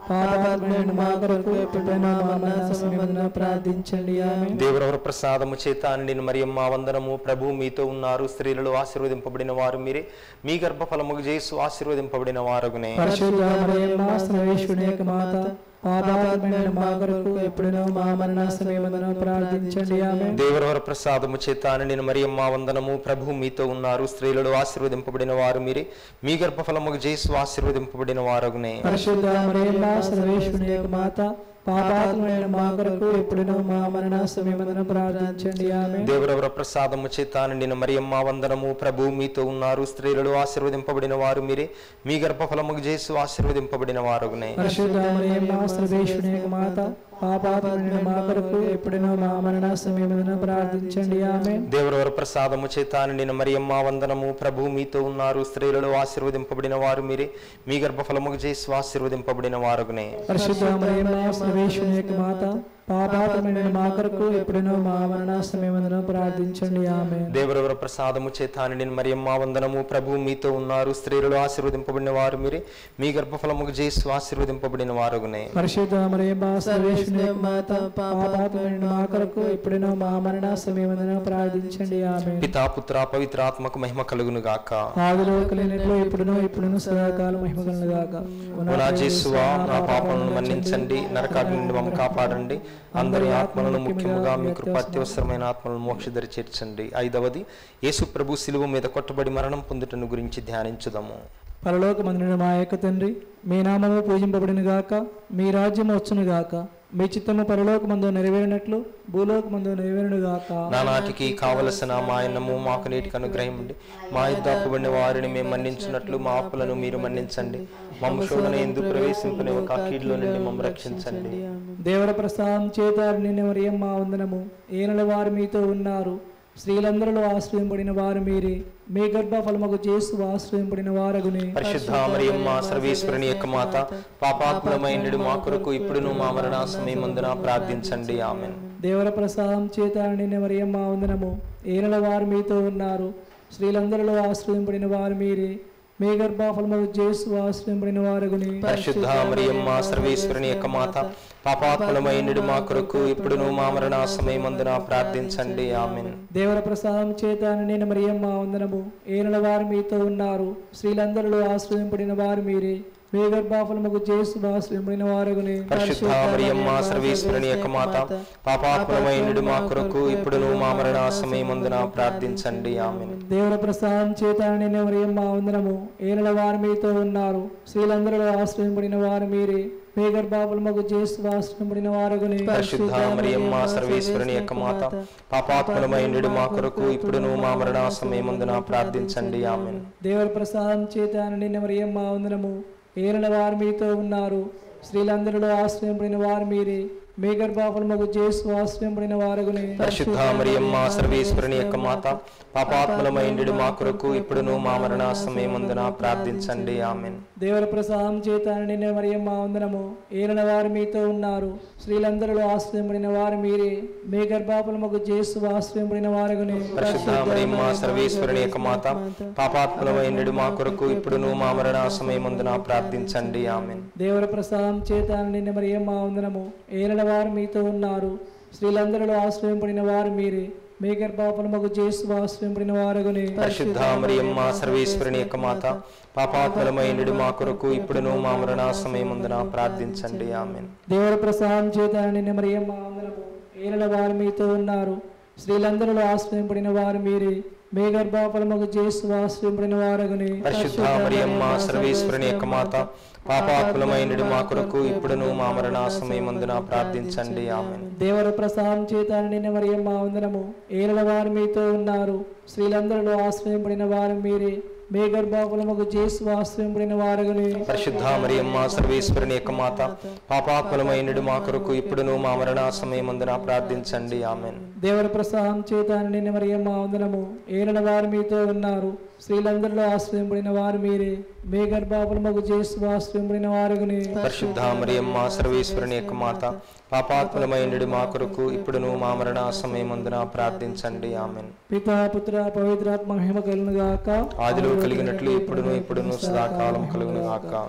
పాపాత్మైన మా కొరకు ఎప్పుడైనా మా మరణ సమయమున ప్రార్థించండి ఆమె దేవరవర ప్రసాదము చేత నిన్ను మరియమ్మ వందనము ప్రభు మీతో ఉన్నారు స్త్రీలలో ఆశీర్వదింపబడిన వారు మీరే మీ గర్భఫలముకు చేసు ఆశీర్వదింపబడిన వారగునే పరిశుద్ధ మరియమ్మ సర్వేశ్వరుని యొక్క మాత పాపాత్మైన మా కొరకు ఎప్పుడైనా మా మరణ సమయమున ప్రార్థించండి ఆమె దేవరవర ప్రసాదము చేత నిన్ను మరియమ్మ వందనము ప్రభు మీతో ఉన్నారు స్త్రీలలో ఆశీర్వదింపబడిన వారు మీరే మీ గర్భఫలముకు చేసు ఆశీర్వదింపబడిన వారగునే పరిశుద్ధ మరియమ్మ సర్వేశ్వరుని యొక్క మాత పాపాత్మైన మా కొరకు ఎప్పుడైనా మా మరణ సమయమున ప్రార్థించండి ఆమె దేవరవర ప్రసాదము చేత నిన్ను మరియమ్మ వందనము ప్రభు మీతో ఉన్నారు స్త్రీలలో ఆశీర్వదింపబడిన వారు మీరే మీ గర్భఫలముకు చేసు ఆశీర్వదింపబడిన వారగునే పరిశుద్ధ మరియమ్మ సర్వేశ్వరుని యొక్క మాత పాపాత్మైన మా కొరకు ఎప్పుడైనా మా మరణ సమయమున ప్రార్థించండి ఆమె దేవరవర ప్రసాదము చేత నిన్ను మరియమ్మ వందనము ప్రభు మీతో ఉన్నారు స్త్రీలలో ఆశీర్వదింపబడిన వారు మీరే మీ గర్భఫలముకు చేసి ఆశీర్వదింపబడిన వారుగునే పరిశుద్ధ మరియమ్మ సర్వేశ్వరుని యొక్క మాత పాపాత్మైన మా కొరకు ఎప్పుడైనా మా మరణ సమయమున ప్రార్థించండి ఆమె దేవరవర ప్రసాదము చేత నిన్ను మరియమ్మ వందనము ప్రభు మీతో ఉన్నారు స్త్రీలలో ఆశీర్వదింపబడిన వారు మీరే మీ గర్భఫలముకు చేసి ఆశీర్వదింపబడిన వారుగునే పరిశుద్ధ మరియమ్మ సర్వేశ్వరుని యొక్క మాత పాపాత్మైన మా కొరకు ఎప్పుడైనా మా మరణ సమయమున ప్రార్థించండి ఆమె పితా పుత్ర పవిత్రాత్మకు మహిమ కలుగును గాక ఆదిలో కలిగినట్లు ఇప్పుడును ఇప్పుడును సదాకాలం మహిమగలను గాక ఓ నా జేసువా నా పాపలను మన్నించండి నరకాగ్ని నుండి మమ్మ కాపాడండి అందరి ఆత్మలను ముఖ్యముగా మీ కృప అత్యవసరమైన ఆత్మలను మోక్షదరి చేర్చండి ఐదవది యేసు ప్రభు శిలువ మీద కొట్టబడి మరణం పొందుటను గురించి ధ్యానించుదాము పరలోక మందిరుడు మా యొక్క తండ్రి మీ నామము పూజింపబడిన గాక మీ రాజ్యము వచ్చును గాక మీ చిత్తము పరలోకమందు నెరవేరినట్లు భూలోకమందు నెరవేరును గాక నానాటికి కావలసిన మా అన్నము మాకు నీటికి అనుగ్రహించండి మా ఇద్ద అప్పుబడిన వారిని మేము మన్నించినట్లు మా అప్పులను మీరు మన్నించండి మమ్మ శోధన ఎందుకు ప్రవేశింపని ఒక కీడులో నుండి మమ్మ రక్షించండి దేవర ప్రసాదం చేత నిన్న మరియం మా వందనము ఏనల వారు మీతో ఉన్నారు స్త్రీలందరిలో ఆశ్రయింపడిన వారు మీరే మీ గర్భఫలముకు చేసు ఆశ్రయింపడిన వారగునే పరిశుద్ధ మరియమ్మ సర్వేశ్వరుని యొక్క మాత పాపాత్మమైనడు మా కొరకు ఇప్పుడును మా మరణ సమయమందున ప్రార్థించండి ఆమెన్ దేవర ప్రసాదం చేత నిన్న మరియం మా వందనము ఏనల వారు మీతో ఉన్నారు స్త్రీలందరిలో ఆశ్రయింపడిన వారు మీరే మీ గర్భఫలముకు చేసు ఆశ్రయింపడిన వారగునే పరిశుద్ధ మరియమ్మ సర్వేశ్వరుని యొక్క మాత పాపాత్మలమైనడు మా కొరకు ఇప్పుడును మా మరణ సమయమందున ప్రార్థించండి ఆమెన్ దేవర ప్రసాదం చేత నేను మరియం మా వందనము ఏనల వారు మీతో ఉన్నారు స్త్రీలందరిలో ఆశ్రయింపడిన వారు మీరే మీ గర్భాఫలముకు చేసు ఆశ్రయింపడిన వారుగునే పరిశుద్ధ మరియమ్మ సర్వేశ్వరుని యొక్క మాత పాపాత్మలమైనడు మా కొరకు ఇప్పుడును మా మరణ సమయమందున ప్రార్థించండి ఆమెన్ దేవర ప్రసాదం చేత నేను మరియం మా వందనము ఏనల వారు మీతో ఉన్నారు స్త్రీలందరిలో ఆశ్రయింపడిన వారు మీరే మీ గర్భాఫలముకు చేసు ఆశ్రయింపడిన వారుగునే పరిశుద్ధ మరియమ్మ సర్వేశ్వరుని యొక్క మాత పాపాత్మలమైనడు మా కొరకు ఇప్పుడును మా మరణ సమయమందున ప్రార్థించండి ఆమెన్ దేవర ప్రసాదం చేత నిన్న మరియం మా వందనము ఏలిన వారు మీతో ఉన్నారు స్త్రీలందరిలో ఆశ్రయింపడిన వారు మీరే మీ గర్భాఫలముకు చేసు ఆశ్రయింపడిన వారుగునే పరిశుద్ధ మరియమ్మ సర్వేశ్వరుని యొక్క మాత పాపాత్మలమైనడు మా కొరకు ఇప్పుడును మా మరణ సమయమందున ప్రార్థించండి ఆమెన్ దేవర ప్రసాదం చేత నిన్న మరియం మా వందనము ఏలిన వారు మీతో ఉన్నారు స్త్రీలందరిలో ఆశ్రయింపడిన వారు మీరే మీ గర్భాఫలముకు చేసు ఆశ్రయింపడిన వారుగునే పరిశుద్ధ మరియమ్మ సర్వేశ్వరుని యొక్క మాత పాపాత్మలమైనడు మా కొరకు ఇప్పుడును మా మరణ సమయమందున ప్రార్థించండి ఆమెన్ దేవర ప్రసాదం చేత నిన్న మరియం మా వందనము ఏలిన వారు మీతో ఉన్నారు స్త్రీలందరిలో ఆశ్రయింపడిన వారు మీరే మీ గర్భాఫలముకు చేసు ఆశ్రయింపడిన వారుగునే పరిశుద్ధ మరియమ్మ సర్వేశ్వరుని యొక్క మాత పాపాత్మలమైనడు మా కొరకు ఇప్పుడును మా మరణ సమయమందున ప్రార్థించండి ఆమెన్ దేవర ప్రసాదం చేత నిన్న మరియం మా వందనము ఏలిన వారు మీతో ఉన్నారు స్త్రీలందరిలో ఆశ్రయింపడిన వారు మీరే మీ గర్భాఫలముకు చేసు ఆశ్రయింపడిన వారుగునే పరిశుద్ధ మరియమ్మ సర్వేశ్వరుని యొక్క మాత పాపాత్మలమైనడు మా కొరకు ఇప్పుడును మా మరణ సమయమందున ప్రార్థించండి ఆమెన్ దేవర ప్రసాదం చేత నిన్న మరియం మా వందనము ఏలిన వారు మీతో ఉన్నారు స్త్రీలందరిలో ఆశ్రయింపడిన వారు మీరే మీ గర్భాఫలముకు చేసు ఆశ్రయింపడిన వారుగునే పరిశుద్ధ మరియమ్మ సర్వేశ్వరుని యొక్క మాత పాపాత్మలమైనడు మా కొరకు ఇప్పుడును మా మరణ సమయమందున ప్రార్థించండి ఆమెన్ దేవర ప్రసాదం చేత నిన్న మరియం మా వందనము ఏలిన వారు మీతో ఉన్నారు స్త్రీలందరిలో ఆశ్రయింపడిన వారు మీరే మీ గర్భాఫలముకు చేసు ఆశ్రయింపడిన వారుగునే పరిశుద్ధ మరియమ్మ సర్వేశ్వరుని యొక్క మాత పాపాత్మలమైనడు మా కొరకు ఇప్పుడును మా మరణ సమయమందున ప్రార్థించండి ఆమెన్ పితా పుత్ర పవిత్రాత్మ మహిమ కలుగును గాక ఆదిలో కలిగినట్లు ఇప్పుడును ఇప్పుడును సదాకాలం కలుగును గాక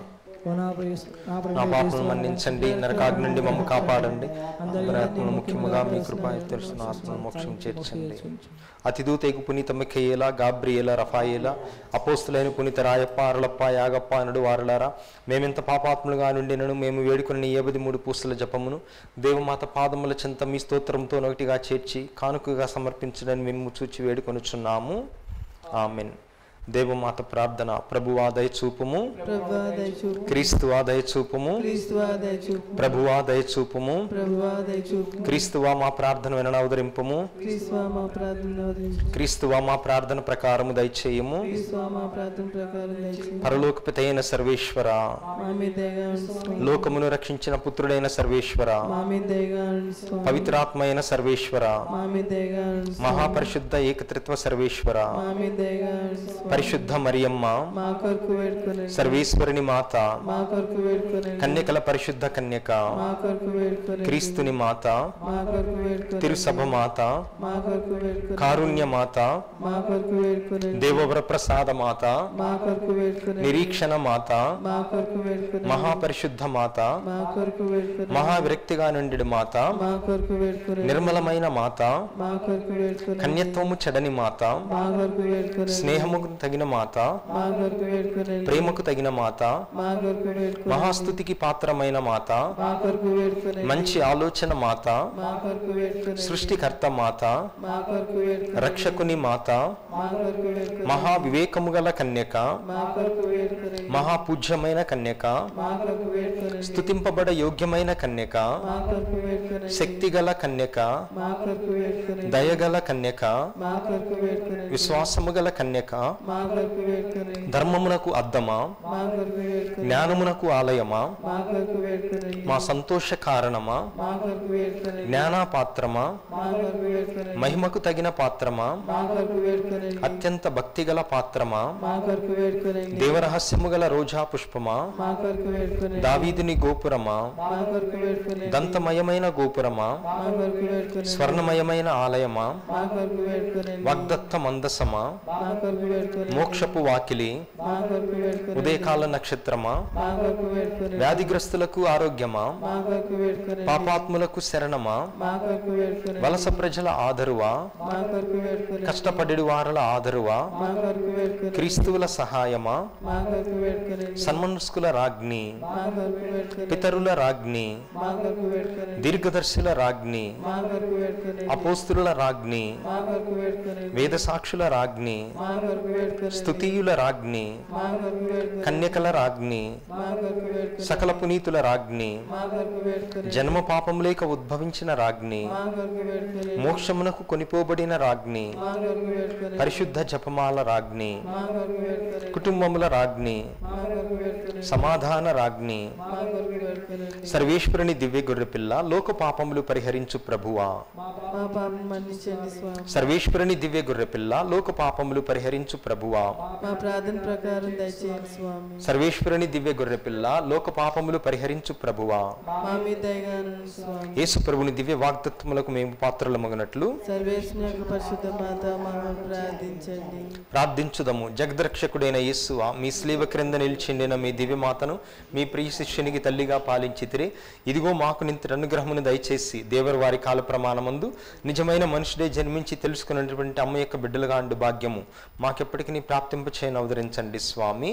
ఓ నా ప్రియ- నా ప్రియ నా పాపను యేసు, మన్నించండి నరకాగ్ని నుండి మమ్మ కాపాడండి అందరి ఆత్మను ముఖ్యముగా మీ కృప తెలుసున్న ఆత్మను మోక్షం చేర్చండి అతిదూతైకు పునీత మిఖయేల గాబ్రియేల రఫాయేల అపోస్తులైన పునీత రాయప్ప అరళప్ప యాగప్ప అనుడు వారులారా మేమెంత పాపాత్ములుగా నుండినను మేము వేడుకుని ఏబది మూడు పూసల జపమును దేవమాత పాదముల చెంత మీ స్తోత్రంతో ఒకటిగా చేర్చి కానుకగా సమర్పించడని మేము చూచి వేడుకొనుచున్నాము ఆమెన్ దేవమాత ప్రార్థన ప్రభువా దయచూపుము ప్రభువా దయచూపు క్రీస్తువా దయచూపుము క్రీస్తువా దయచూపు ప్రభువా దయచూపుము ప్రభువా దయచూపు క్రీస్తువా మా ప్రార్థన వినన అవతరింపము క్రీస్తువా మా ప్రార్థన ఆదరించు క్రీస్తువా మా ప్రార్థన ప్రకారము దయచేయము క్రీస్తువా మా ప్రార్థన ప్రకారం దయచేయి పరలోకపితైన సర్వేశ్వర మా మీద దయగా ఉండు స్వామి. లోకమును రక్షించిన పుత్రుడైన సర్వేశ్వర మా మీద దయగా ఉండు స్వామి. పవిత్రాత్మైన సర్వేశ్వర మా మీద దయగా ఉండు స్వామి. మహాపరిశుద్ధ ఏకత్రిత్వ సర్వేశ్వర మా మీద దయగా ఉండు స్వామి. పరిశుద్ధ మరియమ్మ మా కొరకు వేడుకొనండి సర్వేశ్వరుని మాత మా కొరకు వేడుకొనండి కన్యకల పరిశుద్ధ కన్యక మా కొరకు వేడుకొనండి క్రీస్తుని మాత మా కొరకు వేడుకొనండి తిరుసభ మాత మా కొరకు వేడుకొనండి కారుణ్య మాత మా కొరకు వేడుకొనండి దేవవర ప్రసాద మాత మా కొరకు వేడుకొనండి నిరీక్షణ మాత మా కొరకు వేడుకొనండి మహాపరిశుద్ధ మాత మా కొరకు వేడుకొనండి మహావిరక్తిగా నుండి మాత మా కొరకు వేడుకొనండి నిర్మలమైన మాత మా కొరకు వేడుకొనండి కన్యత్వము చెడని మాత మా కొరకు వేడుకొనండి స్నేహముకు తగిన మాత మా కొరకు వేడుకొనండి ప్రేమకు తగిన మాత మా కొరకు వేడుకొనండి మహాస్తుతికి పాత్రమైన మాత మా కొరకు వేడుకొనండి మంచి ఆలోచన మాత మా కొరకు వేడుకొనండి సృష్టికర్త మాత మా కొరకు వేడుకొనండి రక్షకుని మాత మా కొరకు వేడుకొనండి మహా వివేకము గల కన్యక మా కొరకు వేడుకొనండి మహాపూజ్యమైన కన్యక మా కొరకు వేడుకొనండి స్తుతింపబడ యోగ్యమైన కన్యక మా కొరకు వేడుకొనండి శక్తిగల కన్యక మా కొరకు వేడుకొనండి దయగల కన్యక మా కొరకు వేడుకొనండి విశ్వాసము గల కన్యక మా కొరకు వేడుకొనండి ధర్మమునకు అద్దమా మా కొరకు వేడుకొనండి జ్ఞానమునకు ఆలయమా మా కొరకు వేడుకొనండి మా సంతోష కారణమా మా కొరకు వేడుకొనండి జ్ఞాన పాత్రమా మా కొరకు వేడుకొనండి మహిమకు తగిన పాత్రమా మా కొరకు వేడుకొనండి అత్యంత భక్తిగల పాత్రమా మా కొరకు వేడుకొనండి దేవరహస్యము గల రోజా పుష్పమా మా కొరకు వేడుకొనండి దావీదుని గోపురమా మా కొరకు వేడుకొనండి దంతమయమైన గోపురమా మా కొరకు వేడుకొనండి స్వర్ణమయమైన ఆలయమా మా కొరకు వేడుకొనండి వాగ్దత్త మందసమా మా కొరకు వేడుకొనండి మోక్షపు వాకిలి మా కొరకు వేడుకొనండి ఉదయకాల నక్షత్రమా మా కొరకు వేడుకొనండి వ్యాధిగ్రస్తులకు ఆరోగ్యమా మా కొరకు వేడుకొనండి పాపాత్ములకు శరణమా మా కొరకు వేడుకొనండి వలస ప్రజల ఆదరువా మా కొరకు వేడుకొనండి కష్టపడి వారల ఆదరువా మా కొరకు వేడుకొనండి క్రీస్తువుల సహాయమా మా కొరకు వేడుకొనండి సన్మనస్కుల రాజ్ఞి మా కొరకు వేడుకొనండి పితరుల రాజ్ఞి మా కొరకు వేడుకొనండి దీర్ఘదర్శుల రాజ్ఞి మా కొరకు వేడుకొనండి అపోస్తుల రాజ్ఞి మా కొరకు వేడుకొనండి వేద సాక్షుల రాజ్ఞి మా కొరకు వేడుకొనండి స్తుతియుల రాజ్ఞి మా కొరకు వేడుకొనండి కన్యకల రాజ్ఞి మా కొరకు వేడుకొనండి సకల పునీతుల రాజ్ఞి మా కొరకు వేడుకొనండి జన్మ పాపం లేక ఉద్భవించిన రాజ్ఞి మా కొరకు వేడుకొనండి మోక్షమునకు కొనిపోబడిన రాజ్ఞి మా కొరకు వేడుకొనండి పరిశుద్ధ జపమాల రాజ్ఞి మా కొరకు వేడుకొనండి కుటుంబముల రాజ్ఞి మా కొరకు వేడుకొనండి సమాధాన రాజ్ఞి మా కొరకు వేడుకొనండి సర్వేశ్వరుని దివ్య గొర్రెపిల్ల లోక పాపములు పరిహరించు ప్రభువా మా పాపం మన్నించండి స్వామి సర్వేశ్వరుని దివ్య గొర్రెపిల్ల లోక పాపములు పరిహరించు ప్రభువా మా ప్రార్థన ప్రకారం దయచేయండి స్వామి సర్వేశ్వరుని దివ్య గొర్రెపిల్ల లోక పాపములు పరిహరించు ప్రభువా మా మీద దయగాను స్వామి యేసు ప్రభుని దివ్య వాగ్దత్వములకు మేము పాత్రలమగినట్లు సర్వేశ్వని యొక్క పరిశుద్ధ మాత మమ్మల్ని ప్రార్థించండి ప్రార్థించుదము జగద్రక్షకుడైన యేసువ మీ స్లీవ క్రింద నిలిచిండిన మీ దివ్యమాతను మీ ప్రియ శిష్యునికి తల్లిగా పాలించితిరి ఇదిగో మాకు నింత అనుగ్రహమును దయచేసి దేవరు వారి కాల ప్రమాణమందు నిజమైన మనుషుడే జన్మించి తెలుసుకున్నటువంటి అమ్మ యొక్క బిడ్డలుగా అండు భాగ్యము మాకెప్పటికీ ప్రాప్తింప చేయని అవతరించండి స్వామి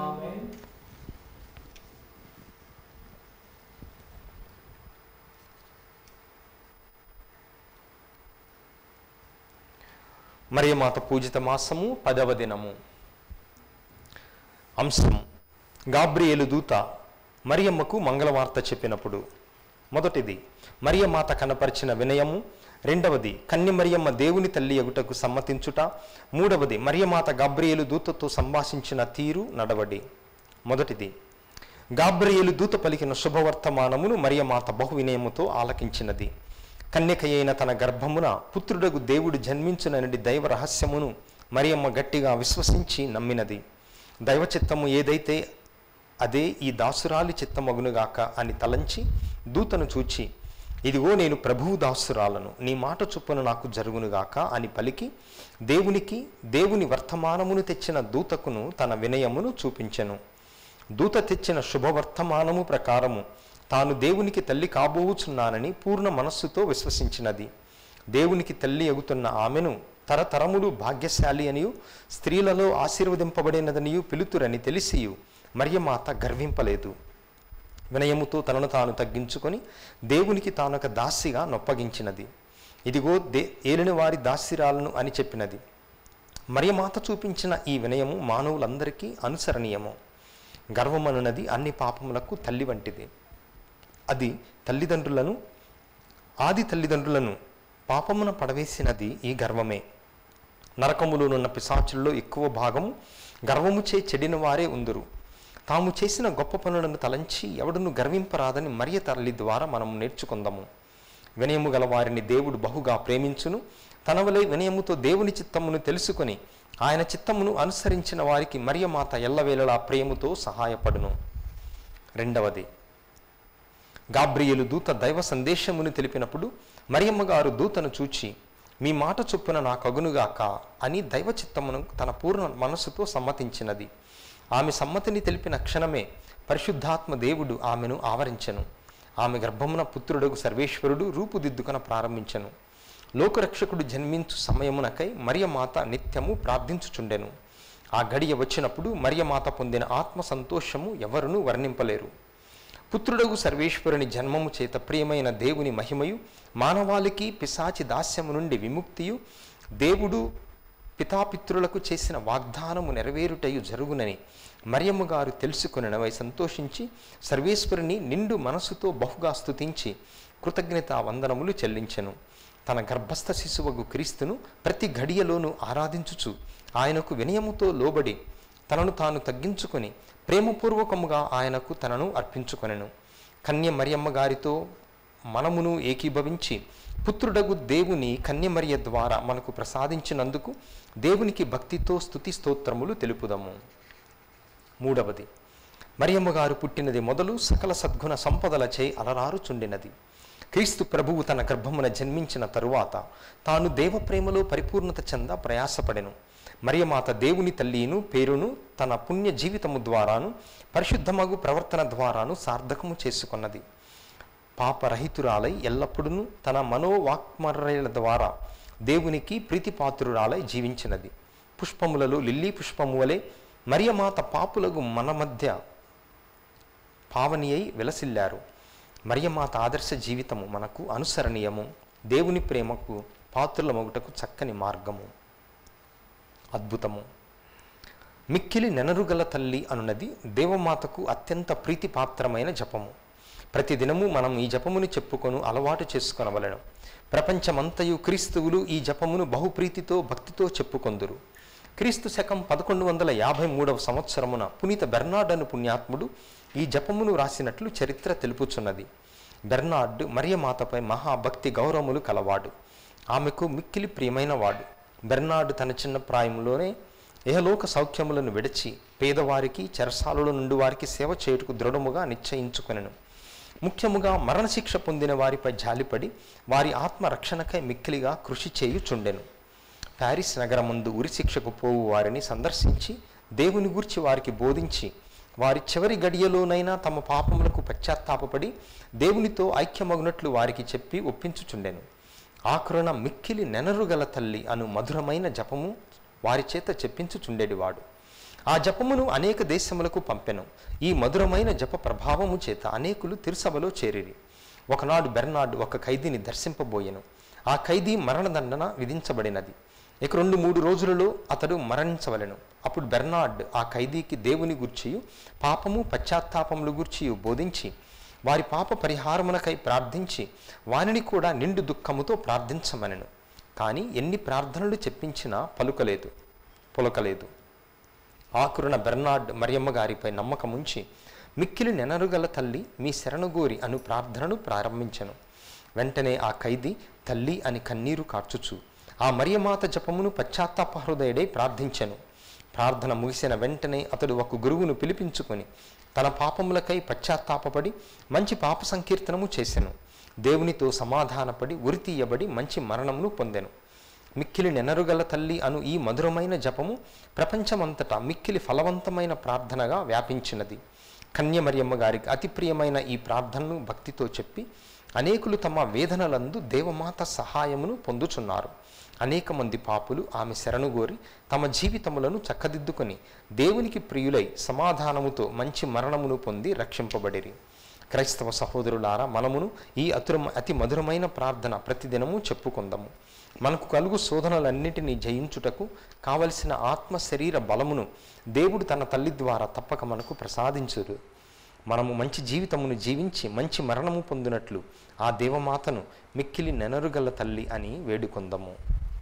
మరియమాత పూజిత మాసము పదవ దినము అంశం గాబ్రియేలు దూత మరియమ్మకు మంగళవార్త చెప్పినప్పుడు మొదటిది మరియమాత కనపరిచిన వినయము రెండవది కన్ని మరియమ్మ దేవుని తల్లి ఎగుటకు సమ్మతించుట మూడవది మరియమాత గాబ్రియేలు దూతతో సంభాషించిన తీరు నడవడి మొదటిది గాబ్రియేలు దూత పలికిన శుభవర్తమానమును మరియమాత బహు వినయముతో ఆలకించినది కన్యకయైన తన గర్భమున పుత్రుడగు దేవుడు జన్మించునని దైవ రహస్యమును మరియమ్మ గట్టిగా విశ్వసించి నమ్మినది దైవ చిత్తము ఏదైతే అదే ఈ దాసురాలి చిత్తమగునుగాక అని తలంచి దూతను చూచి ఇదిగో నేను ప్రభువు దాసురాలను నీ మాట చొప్పున నాకు జరుగునుగాక అని పలికి దేవునికి దేవుని వర్తమానమును తెచ్చిన దూతకును తన వినయమును చూపించెను దూత తెచ్చిన శుభవర్తమానము ప్రకారము తాను దేవునికి తల్లి కాబోచున్నానని పూర్ణ మనస్సుతో విశ్వసించినది దేవునికి తల్లి అగుతున్న ఆమెను తరతరములు భాగ్యశాలి అనియు స్త్రీలలో ఆశీర్వదింపబడినదనియు పిలుతురని తెలిసియు మరియమాత గర్వింపలేదు వినయముతో తనను తాను తగ్గించుకొని దేవునికి తానొక దాసిగా నొప్పగించినది ఇదిగో దే ఏలిన వారి దాసిరాలను అని చెప్పినది మరియమాత చూపించిన ఈ వినయము మానవులందరికీ అనుసరణీయము గర్వమనున్నది అన్ని పాపములకు తల్లి వంటిది అది తల్లిదండ్రులను ఆది తల్లిదండ్రులను పాపమున పడవేసినది ఈ గర్వమే నరకములోనున్న పిశాచుల్లో ఎక్కువ భాగము గర్వముచే చెడిన వారే ఉందురు తాము చేసిన గొప్ప పనులను తలంచి ఎవడును గర్వింపరాదని మరియ తల్లి ద్వారా మనం నేర్చుకుందాము వినయము గల వారిని దేవుడు బహుగా ప్రేమించును తన వలె వినయముతో దేవుని చిత్తమును తెలుసుకొని ఆయన చిత్తమును అనుసరించిన వారికి మరియమాత ఎల్లవేళలా ప్రేమతో సహాయపడును రెండవది గాబ్రియలు దూత దైవ సందేశమును తెలిపినప్పుడు మరియమ్మ గారు దూతను చూచి మీ మాట చొప్పున నా కగునుగాక అని దైవ చిత్తమును తన పూర్ణ మనస్సుతో సమ్మతించినది ఆమె సమ్మతిని తెలిపిన క్షణమే పరిశుద్ధాత్మ దేవుడు ఆమెను ఆవరించెను ఆమె గర్భమున పుత్రుడగు సర్వేశ్వరుడు రూపుదిద్దుకన ప్రారంభించెను లోకరక్షకుడు జన్మించు సమయమునకై మరియమాత నిత్యము ప్రార్థించుచుండెను ఆ గడియ వచ్చినప్పుడు మరియమాత పొందిన ఆత్మ సంతోషము ఎవరునూ వర్ణింపలేరు పుత్రుడగు సర్వేశ్వరుని జన్మము చేత ప్రియమైన దేవుని మహిమయు మానవాళికి పిశాచి దాస్యము నుండి విముక్తియు దేవుడు పితాపిత్రులకు చేసిన వాగ్దానము నెరవేరుటయు జరుగునని మరియమ్మ గారు తెలుసుకునవై సంతోషించి సర్వేశ్వరుని నిండు మనసుతో బహుగా స్తుతించి కృతజ్ఞతా వందనములు చెల్లించెను తన గర్భస్థ శిశువగు క్రీస్తును ప్రతి ఘడియలోనూ ఆరాధించుచు ఆయనకు వినయముతో లోబడి తనను తాను తగ్గించుకొని ప్రేమపూర్వకముగా ఆయనకు తనను అర్పించుకొనెను కన్య మరియమ్మ గారితో మనమును ఏకీభవించి పుత్రుడగు దేవుని కన్యమర్య ద్వారా మనకు ప్రసాదించినందుకు దేవునికి భక్తితో స్తుతి స్తోత్రములు తెలుపుదము మూడవది మరియమ్మ గారు పుట్టినది మొదలు సకల సద్గుణ సంపదలచే అలరారుచుండినది క్రీస్తు ప్రభువు తన గర్భమున జన్మించిన తరువాత తాను దేవప్రేమలో పరిపూర్ణత చెంద ప్రయాసపడెను మరియమాత దేవుని తల్లిను పేరును తన పుణ్య జీవితము ద్వారాను పరిశుద్ధమగు ప్రవర్తన ద్వారాను సార్థకము చేసుకున్నది పాపరహితురాలై ఎల్లప్పుడూ తన మనోవాక్మర్యాల ద్వారా దేవునికి ప్రీతిపాత్రురాలై జీవించినది పుష్పములలో లిల్లీ పుష్పము వలె మరియమాత పాపులకు మన మధ్య పావని అయి విలసిల్లారు మరియమాత ఆదర్శ జీవితము మనకు అనుసరణీయము దేవుని ప్రేమకు పాత్రుల మొగుటకు చక్కని మార్గము అద్భుతము మిక్కిలి నెనరుగల తల్లి అనున్నది దేవమాతకు అత్యంత ప్రీతిపాత్రమైన జపము ప్రతిదినము మనం ఈ జపమును చెప్పుకొను అలవాటు చేసుకొనవలెను ప్రపంచమంతయు క్రీస్తువులు ఈ జపమును బహుప్రీతితో భక్తితో చెప్పుకొందురు క్రీస్తు శకం పదకొండు వందల యాభై మూడవ సంవత్సరమున పునీత బెర్నార్డ్ అను పుణ్యాత్ముడు ఈ జపమును రాసినట్లు చరిత్ర తెలుపుచున్నది బెర్నార్డ్ మరియమాతపై మహాభక్తి గౌరవములు కలవాడు ఆమెకు మిక్కిలి ప్రియమైన వాడు బెర్నార్డ్ తన చిన్న ప్రాయంలోనే ఇహలోక సౌఖ్యములను విడిచి పేదవారికి చెరసాలలో నుండి వారికి సేవ చేయుటకు దృఢముగా నిశ్చయించుకొనెను ముఖ్యముగా మరణశిక్ష పొందిన వారిపై జాలిపడి వారి ఆత్మ రక్షణకై మిక్కిలిగా కృషి చేయుచుండెను ప్యారిస్ నగరముందు ఉరిశిక్షకు పోవు వారిని సందర్శించి దేవుని గూర్చి వారికి బోధించి వారి చివరి గడియలోనైనా తమ పాపములకు పశ్చాత్తాపపడి దేవునితో ఐక్యమగునట్లు వారికి చెప్పి ఒప్పించుచుండెను ఆకరుణ మిక్కిలి నెనరుగల తల్లి అను మధురమైన జపము వారి చేత చెప్పించుచుండేటివాడు ఆ జపమును అనేక దేశములకు పంపెను ఈ మధురమైన జప ప్రభావము చేత అనేకులు తిరుసభలో చేరిరి ఒకనాడు బెర్నార్డ్ ఒక ఖైదీని దర్శింపబోయెను ఆ ఖైదీ మరణదండన విధించబడినది ఇక రెండు మూడు రోజులలో అతడు మరణించవలెను అప్పుడు బెర్నార్డ్ ఆ ఖైదీకి దేవుని గూర్చియు పాపము పశ్చాత్తాపములు గూర్చియు బోధించి వారి పాప పరిహారమునకై ప్రార్థించి వారిని కూడా నిండు దుఃఖముతో ప్రార్థించమనెను కానీ ఎన్ని ప్రార్థనలు చెప్పించినా పలుకలేదు పొలకలేదు ఆకురున బెర్నార్డ్ మరియమ్మ గారిపై నమ్మకముంచి మిక్కిలి నెనరుగల తల్లి మీ శరణగోరి అను ప్రార్థనను ప్రారంభించెను వెంటనే ఆ ఖైదీ తల్లి అని కన్నీరు కార్చుచు ఆ మరియమాత జపమును పశ్చాత్తాప హృదయుడై ప్రార్థించెను ప్రార్థన ముగిసిన వెంటనే అతడు ఒక గురువును పిలిపించుకొని తన పాపములకై పశ్చాత్తాపపడి మంచి పాప సంకీర్తనము చేసెను దేవునితో సమాధానపడి ఉరితీయబడి మంచి మరణమును పొందెను మిక్కిలి నెనరుగల తల్లి అను ఈ మధురమైన జపము ప్రపంచమంతటా మిక్కిలి ఫలవంతమైన ప్రార్థనగా వ్యాపించినది కన్యమరియమ్మ గారికి అతి ప్రియమైన ఈ ప్రార్థనను భక్తితో చెప్పి అనేకులు తమ వేదనలందు దేవమాత సహాయమును పొందుచున్నారు అనేక మంది పాపులు ఆమె శరణుగోరి తమ జీవితములను చక్కదిద్దుకొని దేవునికి ప్రియులై సమాధానముతో మంచి మరణమును పొంది రక్షింపబడిరి క్రైస్తవ సహోదరులారా మనమును ఈ అతుర అతి మధురమైన ప్రార్థన ప్రతిదినము చెప్పుకుందాము మనకు కలుగు శోధనలన్నిటినీ జయించుటకు కావలసిన ఆత్మ శరీర బలమును దేవుడు తన తల్లి ద్వారా తప్పక మనకు ప్రసాదించురు మనము మంచి జీవితమును జీవించి మంచి మరణము పొందినట్లు ఆ దేవమాతను మిక్కిలి నెనరుగల తల్లి అని వేడుకొందము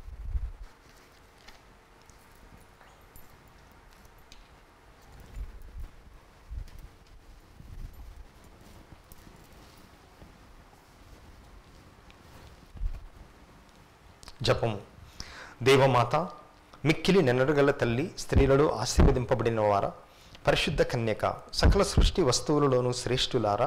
జపము దేవమాత మిక్కిలి నెనరుగల తల్లి స్త్రీలలో ఆశీర్వదింపబడిన వారా పరిశుద్ధ కన్యక సకల సృష్టి వస్తువులలోనూ శ్రేష్ఠులారా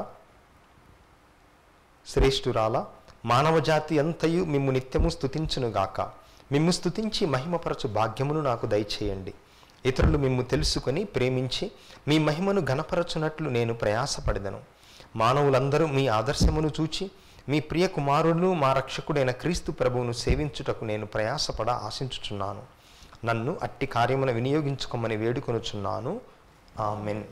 శ్రేష్ఠురాల మానవజాతి అంతయు మిమ్ము నిత్యము స్తుతించునుగాక మిమ్ము స్తుతించి మహిమపరచు భాగ్యమును నాకు దయచేయండి ఇతరులు మిమ్ము తెలుసుకొని ప్రేమించి మీ మహిమను ఘనపరచునట్లు నేను ప్రయాసపడదను మానవులందరూ మీ ఆదర్శమును చూచి మీ ప్రియ కుమారుడును మా రక్షకుడైన క్రీస్తు ప్రభువును సేవించుటకు నేను ప్రయాసపడ ఆశించుచున్నాను నన్ను అట్టి కార్యమున వినియోగించుకోమని వేడుకొనుచున్నాను ఆమెన్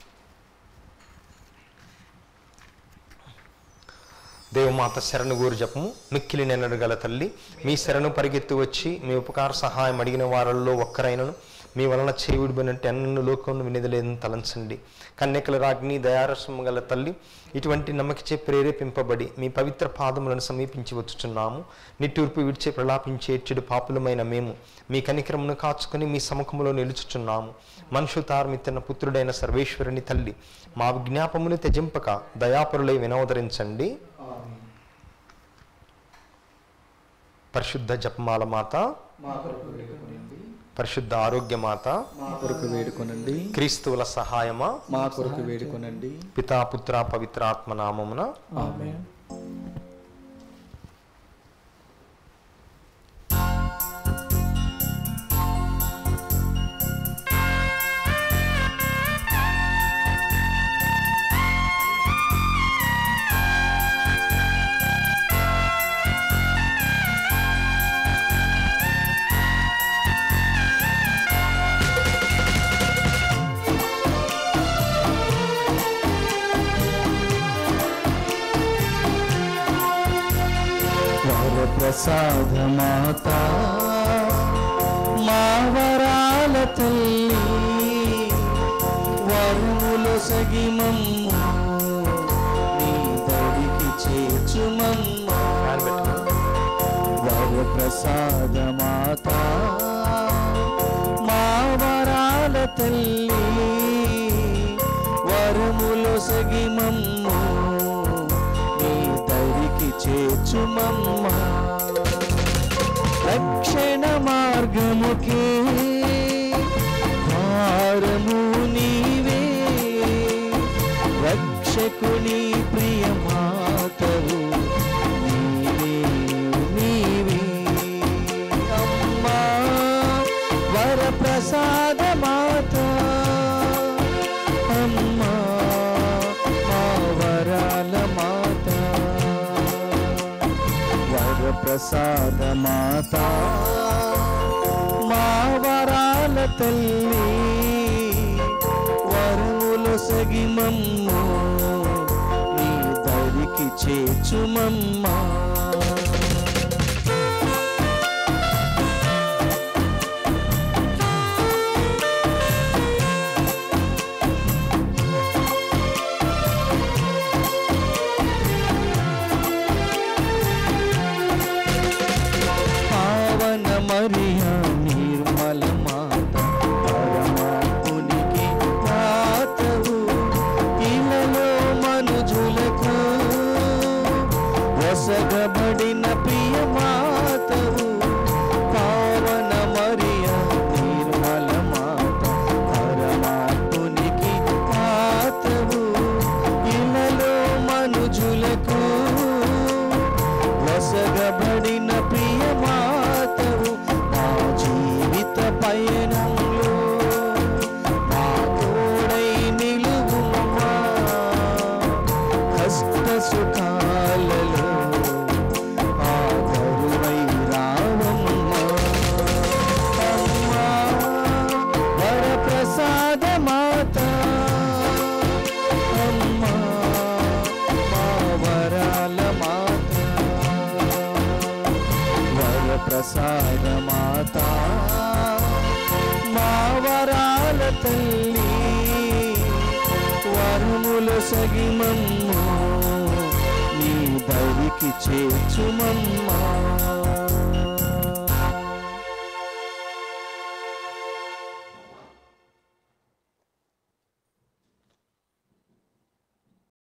దేవమాత శరణు గూరు జపము మిక్కిలి నెనడుగల తల్లి మీ శరణు పరిగెత్తి వచ్చి మీ ఉపకార సహాయం అడిగిన వారల్లో ఒక్కరైనను మీ వలన చేయుడిపోయినట్టు ఎన్నెన్ను లోకం వినిదలేదని తలంచండి కన్యకల రాజ్ఞి దయారసము గల తల్లి ఇటువంటి నమ్మకచే ప్రేరేపింపబడి మీ పవిత్ర పాదములను సమీపించి వచ్చుచున్నాము నిట్టూర్పు విడిచే ప్రలాపించే చెడు పాపులమైన మేము మీ కనికరమును కాచుకొని మీ సముఖములో నిలుచుచున్నాము మనుషు తార్మితన పుత్రుడైన సర్వేశ్వరుని తల్లి మా విజ్ఞాపమును త్యజింపక దయాపరులై వినోదరించండి పరిశుద్ధ జపమాల మాత మా కొరకు వేడుకొనండి పరిశుద్ధ ఆరోగ్య మాత మా కొరకు వేడుకొనండి క్రీస్తువుల సహాయమా మా కొరకు వేడుకొనండి పితా పుత్ర పవిత్రాత్మ నామమున ఆమేన్ వరప్రసాద మాత మా వరాల తల్లి వరములు సగిమమ్ము నీ దడికి చేర్చుమమ్మ వరప్రసాద మాత మా వరాల తల్లి వరములు సగిమమ్ము నీ దరికి చేర్చుమమ్మ రక్షణ మార్గముకే భారము నీవే రక్షకుని ప్రియమాతవు నీవే నీవే అమ్మా వరప్రసాద మాత అమ్మా మా వరాల మాత వరప్రసాద మాత మా వరాల తల్లి వరములు సగిమమ్ము నీ దరికి చేర్చుమమ్మా పావన మరియా నిర్మల మాత పరమాత్మునికి మాతవు ఇలలో మనుజులకు వసగబడిన ప్రియ మాతవు పావన మరియా నిర్మల మాత పరమాత్మునికి మాతవు ఇలలో మనుజులకు వసగబడిన ప్రియ మాతవు మా జీవిత పయనంలో మా తోడై నిలువుమా సుఖముల సగిమమ్మో నీ దరికి చేర్చుమమ్మా